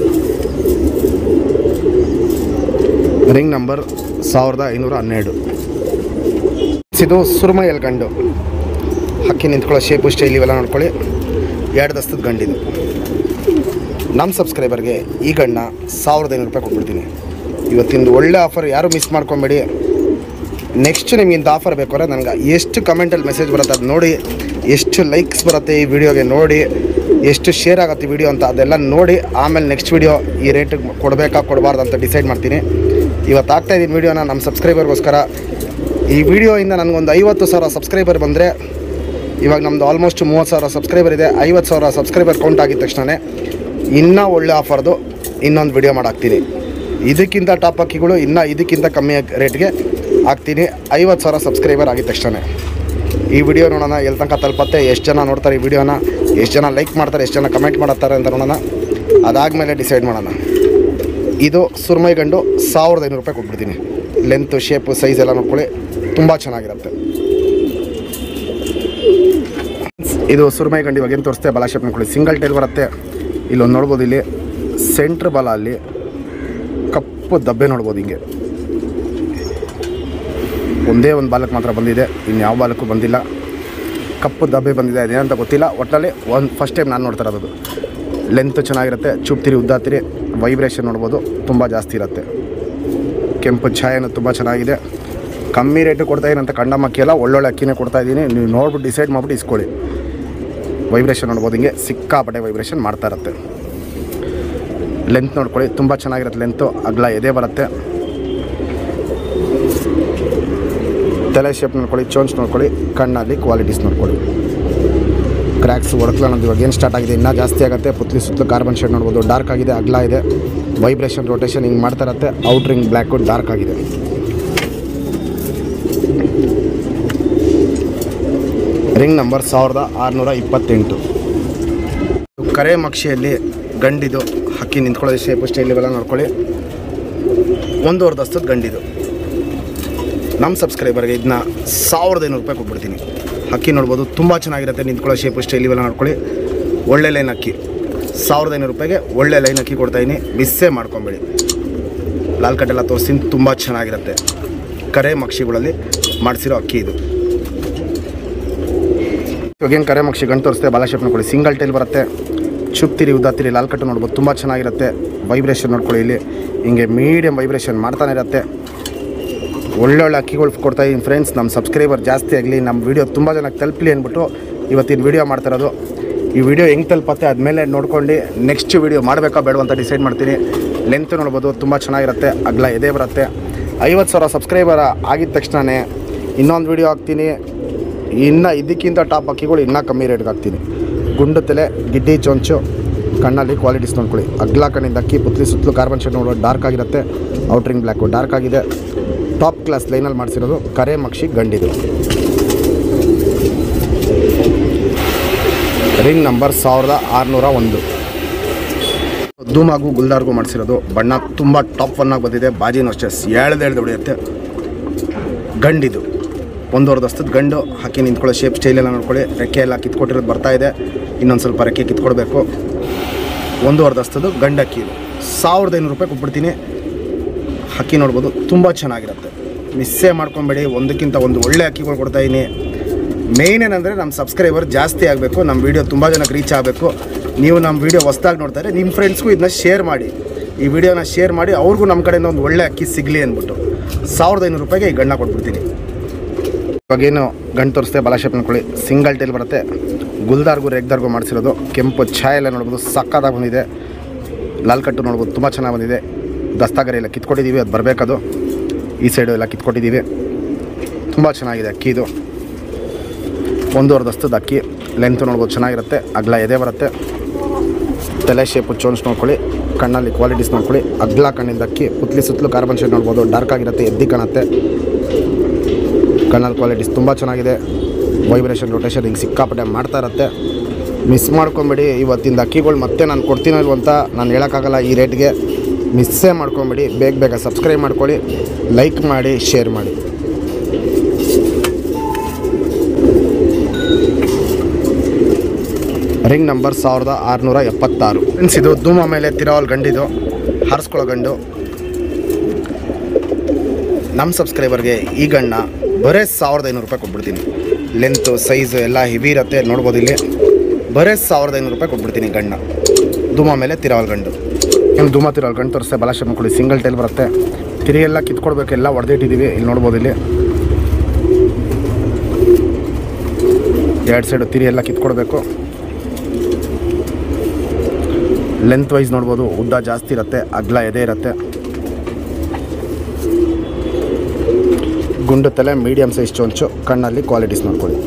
ರಿಂಗ್ ನಂಬರ್ ಸಾವಿರದ ಐನೂರ ಹನ್ನೆರಡು ಇದು ಸುರುಮೈಯಲ್ಲಿ ಗಂಡು ಹಕ್ಕಿ ನಿಂತ್ಕೊಳ್ಳೋ ಶೇಪು ಸ್ಟೈಲ್ ಇವೆಲ್ಲ ನೋಡ್ಕೊಳ್ಳಿ ಎರಡು ದಸ್ತದ ಗಂಡಿದು ನಮ್ಮ ಸಬ್ಸ್ಕ್ರೈಬರ್ಗೆ ಈ ಗಣ್ಣ ಸಾವಿರದ ಐನೂರು ರೂಪಾಯಿ ಕೊಟ್ಬಿಡ್ತೀನಿ ಇವತ್ತಿಂದು ಒಳ್ಳೆ ಆಫರ್ ಯಾರು ಮಿಸ್ ಮಾಡ್ಕೊಬೇಡಿ ನೆಕ್ಸ್ಟ್ ನಿಮ್ಗೆ ಇಂಥ ಆಫರ್ ಬೇಕಾದ್ರೆ ನನಗೆ ಎಷ್ಟು ಕಮೆಂಟಲ್ಲಿ ಮೆಸೇಜ್ ಬರುತ್ತೆ ಅದು ನೋಡಿ ಎಷ್ಟು ಲೈಕ್ಸ್ ಬರುತ್ತೆ ಈ ವಿಡಿಯೋಗೆ ನೋಡಿ ಎಷ್ಟು ಶೇರ್ ಆಗುತ್ತೆ ಈ ವಿಡಿಯೋ ಅಂತ ಅದೆಲ್ಲ ನೋಡಿ ಆಮೇಲೆ ನೆಕ್ಸ್ಟ್ ವಿಡಿಯೋ ಈ ರೇಟಿಗೆ ಕೊಡಬೇಕಾ ಕೊಡಬಾರ್ದು ಅಂತ ಡಿಸೈಡ್ ಮಾಡ್ತೀನಿ ಇವತ್ತು ಆಗ್ತಾ ಇದ್ದೀನಿ ವಿಡಿಯೋನ ನಮ್ಮ ಸಬ್ಸ್ಕ್ರೈಬರ್ಗೋಸ್ಕರ ಈ ವಿಡಿಯೋಯಿಂದ ನನಗೊಂದು ಐವತ್ತು ಸಾವಿರ ಸಬ್ಸ್ಕ್ರೈಬರ್ ಬಂದರೆ ಇವಾಗ ನಮ್ಮದು ಆಲ್ಮೋಸ್ಟ್ ಮೂವತ್ತು ಸಾವಿರ ಸಬ್ಸ್ಕ್ರೈಬರ್ ಇದೆ ಐವತ್ತು ಸಾವಿರ ಸಬ್ಸ್ಕ್ರೈಬರ್ ಕೌಂಟ್ ಆಗಿದ ತಕ್ಷಣ ಇನ್ನೂ ಒಳ್ಳೆ ಆಫರ್ದು ಇನ್ನೊಂದು ವಿಡಿಯೋ ಮಾಡಾಕ್ತೀನಿ ಇದಕ್ಕಿಂತ ಟಾಪ್ ಅಕ್ಕಿಗಳು ಇನ್ನೂ ಇದಕ್ಕಿಂತ ಕಮ್ಮಿ ರೇಟ್ಗೆ ಹಾಕ್ತೀನಿ ಐವತ್ತು ಸಾವಿರ ಸಬ್ಸ್ಕ್ರೈಬರ್ ಆಗಿದ ತಕ್ಷಣ ಈ ವಿಡಿಯೋ ನೋಡೋಣ ಎಲ್ಲಿ ತನಕ ತಲುಪತ್ತೆ ಎಷ್ಟು ಜನ ನೋಡ್ತಾರೆ ಈ ವಿಡಿಯೋನ ಎಷ್ಟು ಜನ ಲೈಕ್ ಮಾಡ್ತಾರೆ ಎಷ್ಟು ಜನ ಕಮೆಂಟ್ ಮಾಡುತ್ತಾರೆ ಅಂತ ನೋಡೋಣ ಅದಾದಮೇಲೆ ಡಿಸೈಡ್ ಮಾಡೋಣ ಇದು ಸುರ್ಮೈ ಗಂಡು ಸಾವಿರದ ಐನೂರು ರೂಪಾಯಿ ಕೊಟ್ಬಿಡ್ತೀನಿ ಲೆಂತು ಶೇಪು ಸೈಜ್ ಎಲ್ಲ ನೋಡ್ಕೊಳ್ಳಿ ತುಂಬ ಚೆನ್ನಾಗಿರುತ್ತೆ ಇದು ಸುರ್ಮೈ ಗಂಡು ಇವಾಗ ಏನು ತೋರಿಸ್ತೆ ಬಲ ಶೇಪ್ ನೋಡ್ಕೊಳ್ಳಿ ಸಿಂಗಲ್ ಟೈಲ್ ಬರುತ್ತೆ ಇಲ್ಲೊಂದು ನೋಡ್ಬೋದು ಇಲ್ಲಿ ಸೆಂಟ್ರ್ ಬಲ ಅಲ್ಲಿ ಕಪ್ಪು ದಬ್ಬೆ ನೋಡ್ಬೋದು ಹಿಂಗೆ ಒಂದೇ ಒಂದು ಬಾಲಕ್ಕೆ ಮಾತ್ರ ಬಂದಿದೆ ಇನ್ನು ಯಾವ ಬಾಲಕ್ಕೂ ಬಂದಿಲ್ಲ ಕಪ್ಪು ದಬ್ಬೆ ಬಂದಿದೆ ಅದೇನಂತ ಗೊತ್ತಿಲ್ಲ ಒಟ್ಟಲ್ಲಿ ಒಂದು ಫಸ್ಟ್ ಟೈಮ್ ನಾನು ನೋಡ್ತಾ ಇರೋದು ಲೆಂತ್ ಚೆನ್ನಾಗಿರುತ್ತೆ ಚುಪ್ತಿರಿ ಉದ್ದಾತಿರಿ ವೈಬ್ರೇಷನ್ ನೋಡ್ಬೋದು ತುಂಬ ಜಾಸ್ತಿ ಇರುತ್ತೆ ಕೆಂಪು ಛಾಯೆನೂ ತುಂಬ ಚೆನ್ನಾಗಿದೆ ಕಮ್ಮಿ ರೇಟು ಕೊಡ್ತಾ ಇದ್ದೀನಿ ಅಂತ ಕಂಡಮ್ಮ ಅಕ್ಕಿ ಎಲ್ಲ ಒಳ್ಳೊಳ್ಳೆ ಅಕ್ಕಿನೇ ಕೊಡ್ತಾ ಇದ್ದೀನಿ ನೀವು ನೋಡ್ಬಿಟ್ಟು ಡಿಸೈಡ್ ಮಾಡ್ಬಿಟ್ಟು ಇಸ್ಕೊಳ್ಳಿ ವೈಬ್ರೇಷನ್ ನೋಡ್ಬೋದು ಹಿಂಗೆ ಸಿಕ್ಕಾಪಟ್ಟೆ ವೈಬ್ರೇಷನ್ ಮಾಡ್ತಾ ಇರುತ್ತೆ ಲೆಂತ್ ನೋಡ್ಕೊಳ್ಳಿ ತುಂಬ ಚೆನ್ನಾಗಿರುತ್ತೆ ಲೆಂತು ಅಗಲ ಎದೆ ಬರುತ್ತೆ ತಲೆ ಶೇಪ್ ನೋಡ್ಕೊಳ್ಳಿ ಚೋನ್ಸ್ ನೋಡ್ಕೊಳ್ಳಿ ಕಣ್ಣಲ್ಲಿ ಕ್ವಾಲಿಟೀಸ್ ನೋಡ್ಕೊಳ್ಳಿ ಕ್ರ್ಯಾಕ್ಸ್ ಹೊಡ್ಕಲ ಅನ್ನೋದು ಇವಾಗ ಏನು ಸ್ಟಾರ್ಟ್ ಆಗಿದೆ ಇನ್ನೂ ಜಾಸ್ತಿ ಆಗುತ್ತೆ ಪುತ್ಲಿ ಸುತ್ತಲೂ ಕಾರ್ಬನ್ ಶೇಡ್ ನೋಡ್ಬೋದು ಡಾರ್ಕ್ ಆಗಿದೆ ಅಗಲ ಇದೆ ವೈಬ್ರೇಷನ್ ರೊಟೇಷನ್ ಹಿಂಗೆ ಮಾಡ್ತಾ ಇರುತ್ತೆ ಔಟ್ರಿಂಗ್ ಬ್ಲ್ಯಾಕು ಡಾರ್ಕ್ ಆಗಿದೆ ರಿಂಗ್ ನಂಬರ್ ಸಾವಿರದ ಆರುನೂರ ಇಪ್ಪತ್ತೆಂಟು ಕರೆ ಮಕ್ಷಿಯಲ್ಲಿ ಗಂಡಿದು ಹಕ್ಕಿ ನಿಂತ್ಕೊಳ್ಳೋದು ಶೇಪು ಸ್ಟೈಲ್ ಇವೆಲ್ಲ ನೋಡ್ಕೊಳ್ಳಿ ಒಂದೂವರೆ ದಸ್ತದ ಗಂಡಿದು ನಮ್ಮ ಸಬ್ಸ್ಕ್ರೈಬರ್ಗೆ ಇದನ್ನ ಸಾವಿರದ ಐನೂರು ರೂಪಾಯಿ ಕೊಟ್ಬಿಡ್ತೀನಿ ಅಕ್ಕಿ ನೋಡ್ಬೋದು ತುಂಬ ಚೆನ್ನಾಗಿರುತ್ತೆ ನಿಂತ್ಕೊಳ್ಳೋ ಶೇಪು ಸ್ಟೈಲ್ ಇವೆಲ್ಲ ನೋಡ್ಕೊಳ್ಳಿ ಒಳ್ಳೆ ಲೈನ್ ಅಕ್ಕಿ ಸಾವಿರದ ಐನೂರು ರೂಪಾಯಿಗೆ ಒಳ್ಳೆ ಲೈನ್ ಅಕ್ಕಿ ಕೊಡ್ತಾಯಿನಿ ಮಿಸ್ಸೇ ಮಾಡ್ಕೊಬೇಡಿ ಲಾಲ್ ಕಟ್ಟೆಲ್ಲ ತೋರಿಸ್ತೀನಿ ತುಂಬ ಚೆನ್ನಾಗಿರುತ್ತೆ ಕರೆ ಮಕ್ಷಿಗಳಲ್ಲಿ ಮಾಡಿಸಿರೋ ಅಕ್ಕಿ ಇದು ಇವಾಗೇನು ಕರೆ ಮಕ್ಷಿ ಗಂಟು ತೋರಿಸ್ತೆ ಬಾಲ ಶೇಪ್ ನೋಡ್ಕೊಳ್ಳಿ ಸಿಂಗಲ್ ಟೈಲ್ ಬರುತ್ತೆ ಚುಪ್ತಿರಿ ಉದ್ದಾತಿರಿ ಲಾಲ್ ಕಟ್ಟು ನೋಡ್ಬೋದು ತುಂಬ ಚೆನ್ನಾಗಿರುತ್ತೆ ವೈಬ್ರೇಷನ್ ನೋಡ್ಕೊಳ್ಳಿ ಇಲ್ಲಿ ಹಿಂಗೆ ಮೀಡಿಯಮ್ ವೈಬ್ರೇಷನ್ ಮಾಡ್ತಾನೆ ಇರುತ್ತೆ ಒಳ್ಳೊಳ್ಳೆ ಅಕ್ಕಿಗಳು ಕೊಡ್ತಾ ಇದ್ದೀನಿ ಫ್ರೆಂಡ್ಸ್ ನಮ್ಮ ಸಬ್ಸ್ಕ್ರೈಬರ್ ಜಾಸ್ತಿ ಆಗಲಿ ನಮ್ಮ ವಿಡಿಯೋ ತುಂಬ ಜನಕ್ಕೆ ತಲುಪಲಿ ಅಂದ್ಬಿಟ್ಟು ಇವತ್ತಿನ ವಿಡಿಯೋ ಮಾಡ್ತಾ ಇರೋದು ಈ ವಿಡಿಯೋ ಹೆಂಗೆ ತಲುಪತ್ತೆ ಅದ್ಮೇಲೆ ನೋಡ್ಕೊಂಡು ನೆಕ್ಸ್ಟ್ ವಿಡಿಯೋ ಮಾಡಬೇಕಾ ಬೇಡ ಅಂತ ಡಿಸೈಡ್ ಮಾಡ್ತೀನಿ ಲೆಂತ್ ನೋಡ್ಬೋದು ತುಂಬ ಚೆನ್ನಾಗಿರುತ್ತೆ ಅಗಲ ಎದೆ ಬರುತ್ತೆ ಐವತ್ತು ಸಾವಿರ ಸಬ್ಸ್ಕ್ರೈಬರ್ ಆಗಿದ ತಕ್ಷಣವೇ ಇನ್ನೊಂದು ವಿಡಿಯೋ ಹಾಕ್ತೀನಿ ಇನ್ನು ಇದಕ್ಕಿಂತ ಟಾಪ್ ಅಕ್ಕಿಗಳು ಇನ್ನೂ ಕಮ್ಮಿ ರೇಟ್ಗೆ ಹಾಕ್ತೀನಿ ಗುಂಡು ತಲೆ ಗಿಡ್ಡಿ ಚೊಂಚು ಕಣ್ಣಲ್ಲಿ ಕ್ವಾಲಿಟೀಸ್ ನೋಡ್ಕೊಳ್ಳಿ ಅಗ್ಲ ಕಣ್ಣಿಂದ ಅಕ್ಕಿ ಪುತ್ಲಿ ಸುತ್ತಲೂ ಕಾರ್ಬನ್ ಶೇಡ್ ನೋಡೋ ಡಾರ್ಕ್ ಆಗಿರುತ್ತೆ ಔಟ್ರಿಂಗ್ ಬ್ಲ್ಯಾಕು ಡಾರ್ಕ್ ಆಗಿದೆ ಟಾಪ್ ಕ್ಲಾಸ್ ಲೈನಲ್ಲಿ ಮಾಡಿಸಿರೋದು ಕರೆ ಮಕ್ಷಿ ಗಂಡಿದು ರಿಂಗ್ ನಂಬರ್ ಸಾವಿರದ ಆರುನೂರ ಒಂದು ಧೂಮಾಗು ಗುಲ್ದಾರ್ಗೂ ಮಾಡಿಸಿರೋದು ಬಣ್ಣ ತುಂಬ ಟಾಪ್ ಒನ್ ಆಗಿ ಬಂದಿದೆ ಬಾಜಿನೂ ಅಷ್ಟೇ ಎಳ್ದು ಎಳ್ದು ಹೊಡೆಯುತ್ತೆ ಗಂಡಿದು ಒಂದೂವರೆ ದಸ್ತದ ಗಂಡು ಹಾಕಿ ನಿಂತ್ಕೊಳ್ಳೋ ಶೇಪ್ ಸ್ಟೈಲ್ ಎಲ್ಲ ನೋಡ್ಕೊಳ್ಳಿ ರೆಕ್ಕೆ ಎಲ್ಲ ಕಿತ್ಕೊಟ್ಟಿರೋದು ಬರ್ತಾ ಇದೆ ಇನ್ನೊಂದು ಸ್ವಲ್ಪ ರೆಕ್ಕೆ ಕಿತ್ಕೊಡ್ಬೇಕು ಒಂದೂವರೆ ದಸ್ತದು ಗಂಡು ಅಕ್ಕಿ ಇದು ಸಾವಿರದ ಐನೂರು ರೂಪಾಯಿ ಕೊಟ್ಬಿಡ್ತೀನಿ ಅಕ್ಕಿ ನೋಡ್ಬೋದು ತುಂಬ ಚೆನ್ನಾಗಿರುತ್ತೆ ಮಿಸ್ಸೇ ಮಾಡ್ಕೊಬೇಡಿ ಒಂದಕ್ಕಿಂತ ಒಂದು ಒಳ್ಳೆ ಅಕ್ಕಿಗಳು ಕೊಡ್ತಾ ಇದ್ದೀನಿ ಮೇಯ್ನ್ ಏನಂದರೆ ನಮ್ಮ ಸಬ್ಸ್ಕ್ರೈಬರ್ ಜಾಸ್ತಿ ಆಗಬೇಕು ನಮ್ಮ ವೀಡಿಯೋ ತುಂಬ ಜನಕ್ಕೆ ರೀಚ್ ಆಗಬೇಕು ನೀವು ನಮ್ಮ ವೀಡಿಯೋ ಹೊಸ್ದಾಗಿ ನೋಡ್ತಾರೆ ನಿಮ್ಮ ಫ್ರೆಂಡ್ಸ್ಗೂ ಇದನ್ನ ಶೇರ್ ಮಾಡಿ ಈ ವಿಡಿಯೋನ ಶೇರ್ ಮಾಡಿ ಅವ್ರಿಗೂ ನಮ್ಮ ಕಡೆಯಿಂದ ಒಂದು ಒಳ್ಳೆ ಅಕ್ಕಿ ಸಿಗಲಿ ಅಂದ್ಬಿಟ್ಟು ಸಾವಿರದ ಐನೂರು ರೂಪಾಯಿಗೆ ಈ ಗಣ್ಣ ಕೊಟ್ಬಿಡ್ತೀನಿ ಇವಾಗೇನು ಗಂಟು ತೋರಿಸ್ತೆ ಬಲ ಶೇಪ್ ಅನ್ಕೊಳ್ಳಿ ಸಿಂಗಲ್ ಟೇಲ್ ಬರುತ್ತೆ ಗುಲ್ದಾರ್ಗೂ ರೆಗ್ದಾರ್ಗೂ ಮಾಡಿಸಿರೋದು ಕೆಂಪು ಛಾಯ್ ಎಲ್ಲ ನೋಡ್ಬೋದು ಸಕ್ಕತ್ತಾಗಿ ಬಂದಿದೆ ಲಾಲ್ ಕಟ್ಟು ನೋಡ್ಬೋದು ತುಂಬ ಚೆನ್ನಾಗಿ ಬಂದಿದೆ ದಸ್ತಾಗರಿ ಎಲ್ಲ ಕಿತ್ಕೊಟ್ಟಿದ್ದೀವಿ ಅದು ಬರಬೇಕದು ಈ ಸೈಡು ಎಲ್ಲ ಕಿತ್ಕೊಟ್ಟಿದ್ದೀವಿ ತುಂಬ ಚೆನ್ನಾಗಿದೆ ಅಕ್ಕಿ ಇದು ಒಂದೂವರೆ ದಸ್ತದ ಅಕ್ಕಿ ಲೆಂತ್ ನೋಡ್ಬೋದು ಚೆನ್ನಾಗಿರುತ್ತೆ ಅಗ್ಲ ಎದೆ ಬರುತ್ತೆ ತಲೆ ಶೇಪು ಚೋನ್ಸ್ ನೋಡ್ಕೊಳ್ಳಿ ಕಣ್ಣಲ್ಲಿ ಕ್ವಾಲಿಟೀಸ್ ನೋಡ್ಕೊಳ್ಳಿ ಅಗ್ಲ ಕಣ್ಣಿಂದ ಅಕ್ಕಿ ಪುತ್ಲಿ ಸುತ್ತಲೂ ಕಾರ್ಬನ್ ಶೇಡ್ ನೋಡ್ಬೋದು ಡಾರ್ಕ್ ಆಗಿರುತ್ತೆ ಎದ್ದಿ ಕಾಣುತ್ತೆ ಕಣ್ಣಲ್ಲಿ ಕ್ವಾಲಿಟೀಸ್ ತುಂಬ ಚೆನ್ನಾಗಿದೆ ವೈಬ್ರೇಷನ್ ರೊಟೇಷನ್ ಹಿಂಗೆ ಸಿಕ್ಕಾಪಟ್ಟೆ ಮಾಡ್ತಾ ಇರುತ್ತೆ ಮಿಸ್ ಮಾಡ್ಕೊಂಬೇಡಿ ಇವತ್ತಿಂದ ಅಕ್ಕಿಗಳು ಮತ್ತೆ ನಾನು ಕೊಡ್ತೀನೋ ಇಲ್ವೋ ಅಂತ ನಾನು ಹೇಳೋಕ್ಕಾಗಲ್ಲ ಈ ರೇಟ್ಗೆ ಮಿಸ್ಸೇ ಮಾಡ್ಕೊಂಬೇಡಿ ಬೇಗ ಬೇಗ ಸಬ್ಸ್ಕ್ರೈಬ್ ಮಾಡ್ಕೊಳ್ಳಿ ಲೈಕ್ ಮಾಡಿ ಶೇರ್ ಮಾಡಿ ರಿಂಗ್ ನಂಬರ್ ಸಾವಿರದ ಆರುನೂರ ಎಪ್ಪತ್ತಾರು ಫ್ರೆಂಡ್ಸ್ ಇದು ಧೂಮ ಮೇಲೆ ತಿರಾವಲ್ ಗಂಡಿದು ಹಾರಿಸ್ಕೊಳ್ಳೋ ಗಂಡು ನಮ್ಮ ಸಬ್ಸ್ಕ್ರೈಬರ್ಗೆ ಈ ಗಣ್ಣ ಬರೇ ಸಾವಿರದ ಐನೂರು ರೂಪಾಯಿ ಕೊಟ್ಬಿಡ್ತೀನಿ ಲೆಂತು ಸೈಜು ಎಲ್ಲ ಹೆವಿ ಇರುತ್ತೆ ನೋಡ್ಬೋದು ಇಲ್ಲಿ ಬರೇ ಸಾವಿರದ ಐನೂರು ರೂಪಾಯಿ ಕೊಟ್ಬಿಡ್ತೀನಿ ಗಣ್ಣ ಧೂಮ ಮೇಲೆ ತಿರಾವಲ್ ಗಂಡು ಏನು ಧೂಮ ತಿರಾವಲ್ ಗಂಡು ತೋರಿಸ್ತೆ ಬಲಾಶಮ ಕೊಡಿ ಸಿಂಗಲ್ ಟೈಲ್ ಬರುತ್ತೆ ತಿರಿ ಎಲ್ಲ ಕಿತ್ಕೊಡ್ಬೇಕು ಎಲ್ಲ ಹೊಡೆದಿಟ್ಟಿದ್ದೀವಿ ಇಲ್ಲಿ ನೋಡ್ಬೋದು ಇಲ್ಲಿ ಎರಡು ಸೈಡು ತಿರಿ ಎಲ್ಲ ಕಿತ್ಕೊಡ್ಬೇಕು ಲೆಂತ್ ವೈಸ್ ನೋಡ್ಬೋದು ಉದ್ದ ಜಾಸ್ತಿ ಇರುತ್ತೆ ಅಗ್ಲ ಎದೆ ಇರುತ್ತೆ ಗುಂಡು ತಲೆ ಮೀಡಿಯಮ್ ಸೈಜ್ ಚೊಂಚು ಕಣ್ಣಲ್ಲಿ ಕ್ವಾಲಿಟೀಸ್ ನೋಡ್ಕೊಳ್ಳಿ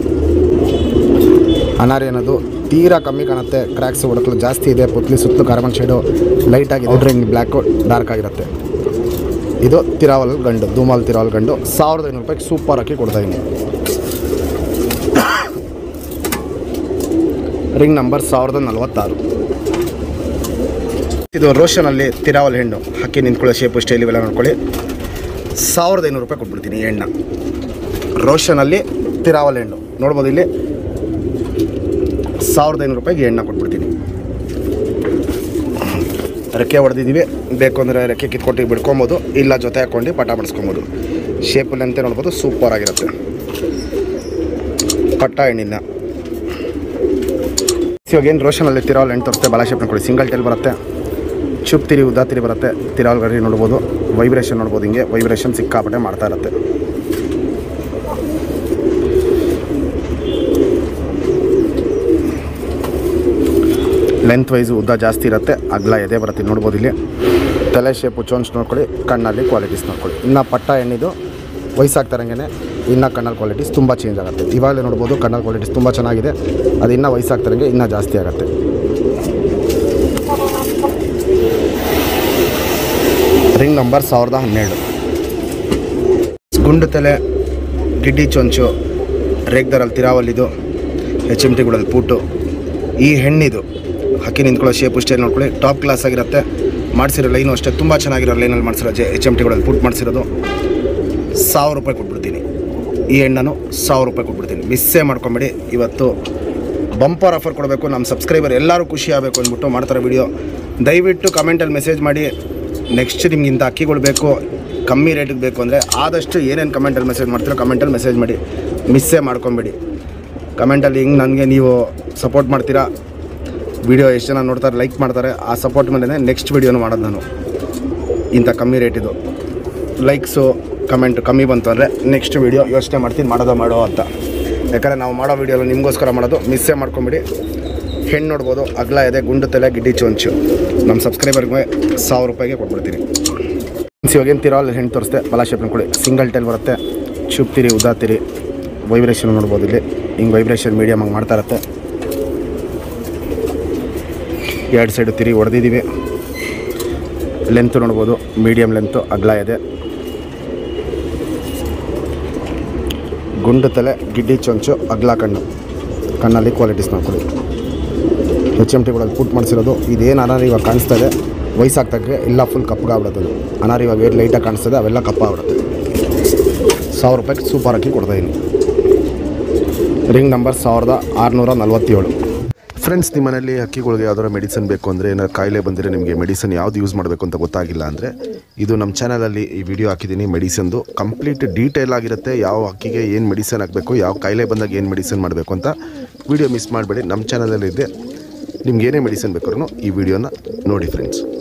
ಅನಾರಿ ಅನ್ನೋದು ತೀರಾ ಕಮ್ಮಿ ಕಾಣುತ್ತೆ ಕ್ರ್ಯಾಕ್ಸ್ ಹೊಡಕಲು ಜಾಸ್ತಿ ಇದೆ ಪುತ್ಲಿ ಸುತ್ತಲೂ ಕಾರ್ಬನ್ ಶೇಡು ಲೈಟ್ ಆಗಿದೆ ಔಟ್ರಿಂಗ್ ಬ್ಲ್ಯಾಕು ಡಾರ್ಕ್ ಆಗಿರುತ್ತೆ ಇದು ತಿರಾವಲ್ ಗಂಡು ಧೂಮಾಲ್ ತಿರಾವಲ್ ಗಂಡು ಸಾವಿರದ ಐನೂರು ರೂಪಾಯಿಗೆ ಸೂಪರ್ ಹಾಕಿ ಕೊಡ್ತಾ ಇದ್ದೀನಿ ರಿಂಗ್ ನಂಬರ್ ಸಾವಿರದ ನಲವತ್ತಾರು ಇದು ರೋಷನಲ್ಲಿ ತಿರಾವಲ್ ಹೆಣ್ಣು ಹಕ್ಕಿ ನಿಂತ್ಕೊಳ್ಳೋ ಶೇಪು ಸ್ಟೈಲ್ ಇವೆಲ್ಲ ನೋಡ್ಕೊಳ್ಳಿ ಸಾವಿರದ ಐನೂರು ರೂಪಾಯಿ ಕೊಟ್ಬಿಡ್ತೀನಿ ಈ ಎಣ್ಣೆ ರೋಷನಲ್ಲಿ ತಿರಾವಲ್ ಹೆಣ್ಣು ನೋಡ್ಬೋದು ಇಲ್ಲಿ ಸಾವಿರದ ಐನೂರು ರೂಪಾಯಿಗೆ ಎಣ್ಣೆ ಕೊಟ್ಬಿಡ್ತೀನಿ ರೆಕ್ಕೆ ಹೊಡೆದಿದ್ದೀವಿ ಬೇಕು ಅಂದರೆ ರೆಕ್ಕೆ ಕಿತ್ಕೊಟ್ಟು ಬಿಡ್ಕೊಬೋದು ಇಲ್ಲ ಜೊತೆ ಹಾಕ್ಕೊಂಡು ಪಟ ಮಾಡಿಸ್ಕೊಬೋದು ಶೇಪಲ್ಲಂತೆ ನೋಡ್ಬೋದು ಸೂಪರ್ ಆಗಿರುತ್ತೆ ಪಟ್ಟ ಎಣ್ಣಿನ ಇವಾಗ ಏನು ರೋಷನಲ್ಲಿ ತಿರಾವಲ್ ಹೆಣ್ಣು ತೋರಿಸ್ತೆ ಭಾಳ ಶೇಪ್ ನೋಡ್ಕೊಳ್ಳಿ ಸಿಂಗಲ್ ಟೈಲ್ ಬರುತ್ತೆ ಚುಪ್ ತಿರಿ ಉದ್ದ ತಿರಿ ಬರುತ್ತೆ ತಿರಾವಲ್ ಗರಿ ನೋಡ್ಬೋದು ವೈಬ್ರೇಷನ್ ನೋಡ್ಬೋದು ಹಿಂಗೆ ವೈಬ್ರೇಷನ್ ಸಿಕ್ಕಾಪಟ್ಟೆ ಮಾಡ್ತಾ ಇರುತ್ತೆ ಲೆಂತ್ ವೈಸು ಉದ್ದ ಜಾಸ್ತಿ ಇರುತ್ತೆ ಅಗ್ಲ ಎದೆ ಬರುತ್ತೆ ನೋಡ್ಬೋದು ಇಲ್ಲಿ ತಲೆ ಶೇಪು ಚೋನ್ಸ್ ನೋಡ್ಕೊಳ್ಳಿ ಕಣ್ಣಲ್ಲಿ ಕ್ವಾಲಿಟೀಸ್ ನೋಡ್ಕೊಳ್ಳಿ ಇನ್ನು ಪಟ್ಟ ಎಣ್ಣಿದು ವಯಸ್ಸಾಗ್ತಾರಂಗೆ ಇನ್ನು ಕಣ್ಣಲ್ಲಿ ಕ್ವಾಲಿಟೀಸ್ ತುಂಬ ಚೇಂಜ್ ಆಗುತ್ತೆ ಇವಾಗಲೇ ನೋಡ್ಬೋದು ಕಣ್ಣಲ್ಲಿ ಕ್ವಾಲಿಟೀಸ್ ತುಂಬ ಚೆನ್ನಾಗಿದೆ ಅದು ಇನ್ನೂ ವಯಸ್ಸಾಗ್ತಾರಂಗೆ ಇನ್ನೂ ಜಾಸ್ತಿ ಆಗುತ್ತೆ ರಿಂಗ್ ನಂಬರ್ ಸಾವಿರದ ಹನ್ನೆರಡು ಗುಂಡು ತಲೆ ಗಿಡ್ಡಿ ಚೊಂಚು ರೇಗ್ದಾರಲ್ಲಿ ತಿರಾವಲ್ಲಿದು ಎಚ್ ಎಮ್ ಟಿಗಳಲ್ಲಿ ಪೂಟು ಈ ಹೆಣ್ಣಿದು ಹಕ್ಕಿ ನಿಂತ್ಕೊಳ್ಳೋ ಶೇಪು ಸ್ಟೈಲ್ ನೋಡ್ಕೊಳ್ಳಿ ಟಾಪ್ ಕ್ಲಾಸ್ ಆಗಿರುತ್ತೆ ಮಾಡಿಸಿರೋ ಲೈನು ಅಷ್ಟೇ ತುಂಬ ಚೆನ್ನಾಗಿರೋ ಲೈನಲ್ಲಿ ಮಾಡಿಸಿರೋ ಜೆ ಎಚ್ ಎಮ್ ಟಿಗಳಲ್ಲಿ ಪೂಟ್ ಮಾಡಿಸಿರೋದು ಸಾವಿರ ರೂಪಾಯಿ ಕೊಟ್ಬಿಡ್ತೀನಿ ಈ ಹೆಣ್ಣನ್ನು ಸಾವಿರ ರೂಪಾಯಿ ಕೊಟ್ಬಿಡ್ತೀನಿ ಮಿಸ್ಸೇ ಮಾಡ್ಕೊಂಬೇಡಿ ಇವತ್ತು ಬಂಪರ್ ಆಫರ್ ಕೊಡಬೇಕು ನಮ್ಮ ಸಬ್ಸ್ಕ್ರೈಬರ್ ಎಲ್ಲರೂ ಖುಷಿ ಆಗಬೇಕು ಅಂದ್ಬಿಟ್ಟು ಮಾಡ್ತಾರೆ ವಿಡಿಯೋ ದಯವಿಟ್ಟು ಕಮೆಂಟಲ್ಲಿ ಮೆಸೇಜ್ ಮಾಡಿ ನೆಕ್ಸ್ಟ್ ನಿಮ್ಗೆ ಇಂಥ ಅಕ್ಕಿಗಳು ಬೇಕು ಕಮ್ಮಿ ರೇಟಿಗೆ ಬೇಕು ಅಂದರೆ ಆದಷ್ಟು ಏನೇನು ಕಮೆಂಟಲ್ಲಿ ಮೆಸೇಜ್ ಮಾಡ್ತೀರೋ ಕಮೆಂಟಲ್ಲಿ ಮೆಸೇಜ್ ಮಾಡಿ ಮಿಸ್ಸೇ ಮಾಡ್ಕೊಬೇಡಿ ಕಮೆಂಟಲ್ಲಿ ಹಿಂಗೆ ನನಗೆ ನೀವು ಸಪೋರ್ಟ್ ಮಾಡ್ತೀರಾ ವಿಡಿಯೋ ಎಷ್ಟು ಜನ ನೋಡ್ತಾರೆ ಲೈಕ್ ಮಾಡ್ತಾರೆ ಆ ಸಪೋರ್ಟ್ ಮೇಲೆ ನೆಕ್ಸ್ಟ್ ವಿಡಿಯೋನು ಮಾಡೋದು ನಾನು ಇಂಥ ಕಮ್ಮಿ ರೇಟಿದು ಲೈಕ್ಸು ಕಮೆಂಟ್ ಕಮ್ಮಿ ಬಂತು ಅಂದರೆ ನೆಕ್ಸ್ಟ್ ವಿಡಿಯೋ ಯೋಚನೆ ಮಾಡ್ತೀನಿ ಮಾಡೋದೋ ಮಾಡೋ ಅಂತ ಯಾಕಂದರೆ ನಾವು ಮಾಡೋ ವಿಡಿಯೋಲು ನಿಮಗೋಸ್ಕರ ಮಾಡೋದು ಮಿಸ್ಸೇ ಮಾಡ್ಕೊಂಬಿಡಿ ಹೆಣ್ಣು ನೋಡ್ಬೋದು ಅಗ್ಲ ಇದೆ ಗುಂಡು ತಲೆ ಗಿಡ್ಡಿ ಚೊಂಚು ನಮ್ಮ ಸಬ್ಸ್ಕ್ರೈಬರ್ಗೆ ಸಾವಿರ ರೂಪಾಯಿಗೆ ಕೊಟ್ಬಿಡ್ತೀನಿ ಇವಾಗ ಏನು ತಿರೋ ಅಲ್ಲಿ ಹೆಣ್ಣು ತೋರಿಸ್ತೆ ಬಲ ಶೇಪ್ ಕೊಡಿ ಸಿಂಗಲ್ ಟೈಲ್ ಬರುತ್ತೆ ಚುಪ್ ತಿರಿ ಉದ್ದಾ ತಿರಿ ವೈಬ್ರೇಷನ್ ನೋಡ್ಬೋದು ಇಲ್ಲಿ ಹಿಂಗೆ ವೈಬ್ರೇಷನ್ ಮೀಡಿಯಮ್ ಆಗಿ ಮಾಡ್ತಾ ಇರುತ್ತೆ ಎರಡು ಸೈಡು ತಿರಿ ಹೊಡೆದಿದ್ದೀವಿ ಲೆಂತ್ ನೋಡ್ಬೋದು ಮೀಡಿಯಮ್ ಲೆಂತು ಅಗ್ಲ ಇದೆ ಗುಂಡು ತಲೆ ಗಿಡ್ಡಿ ಚೊಂಚು ಅಗ್ಲ ಕಣ್ಣು ಕಣ್ಣಲ್ಲಿ ಕ್ವಾಲಿಟೀಸ್ ನೋಡ್ಕೊಳ್ಳಿ ಎಚ್ ಎಮ್ ಟಿಗಳಲ್ಲಿ ಪುಟ್ ಮಾಡಿಸಿರೋದು ಇದೇನು ಅನಾರಿ ಇವಾಗ ಕಾಣಿಸ್ತಾ ಇದೆ ವಯಸ್ಸಾಗ್ತಕ್ಕೆ ಎಲ್ಲ ಫುಲ್ ಕಪ್ಪಗಾಗ್ಬಿಡುತ್ತೆ ಅದು ಅನಾರಿ ಇವಾಗ ಏನು ಲೈಟಾಗಿ ಕಾಣಿಸ್ತದೆ ಅವೆಲ್ಲ ಕಪ್ಪಾಗ್ಬಿಡುತ್ತೆ ಸಾವಿರ ರೂಪಾಯಿಗೆ ಸೂಪರ್ ಅಕ್ಕಿ ಕೊಡ್ತಾಯಿದ್ದೀನಿ ರಿಂಗ್ ನಂಬರ್ ಸಾವಿರದ ಆರುನೂರ ನಲ್ವತ್ತೇಳು ಫ್ರೆಂಡ್ಸ್ ನಿಮ್ಮ ಮನೇಲಿ ಹಕ್ಕಿಗಳಿಗೆ ಯಾವ್ದಾರ ಮೆಡಿಸನ್ ಬೇಕು ಅಂದರೆ ಏನಾದ್ರು ಕಾಯಿಲೆ ಬಂದರೆ ನಿಮಗೆ ಮೆಡಿಸನ್ ಯಾವ್ದು ಯೂಸ್ ಮಾಡಬೇಕು ಅಂತ ಗೊತ್ತಾಗಿಲ್ಲ ಅಂದರೆ ಇದು ನಮ್ಮ ಚಾನಲಲ್ಲಿ ಈ ವಿಡಿಯೋ ಹಾಕಿದ್ದೀನಿ ಮೆಡಿಸನ್ದು ಕಂಪ್ಲೀಟ್ ಡೀಟೇಲ್ ಆಗಿರುತ್ತೆ ಯಾವ ಹಕ್ಕಿಗೆ ಏನು ಮೆಡಿಸನ್ ಹಾಕಬೇಕು ಯಾವ ಕಾಯಿಲೆ ಬಂದಾಗ ಏನು ಮೆಡಿಸನ್ ಮಾಡಬೇಕು ಅಂತ ವಿಡಿಯೋ ಮಿಸ್ ಮಾಡಬೇಡಿ ನಮ್ಮ ಚಾನಲಲ್ಲಿ ಇದೆ ನಿಮ್ಗೆ ಏನೇ ಮೆಡಿಸನ್ ಬೇಕಾದ್ರೂ ಈ ವಿಡಿಯೋನ ನೋಡಿ ಫ್ರೆಂಡ್ಸ್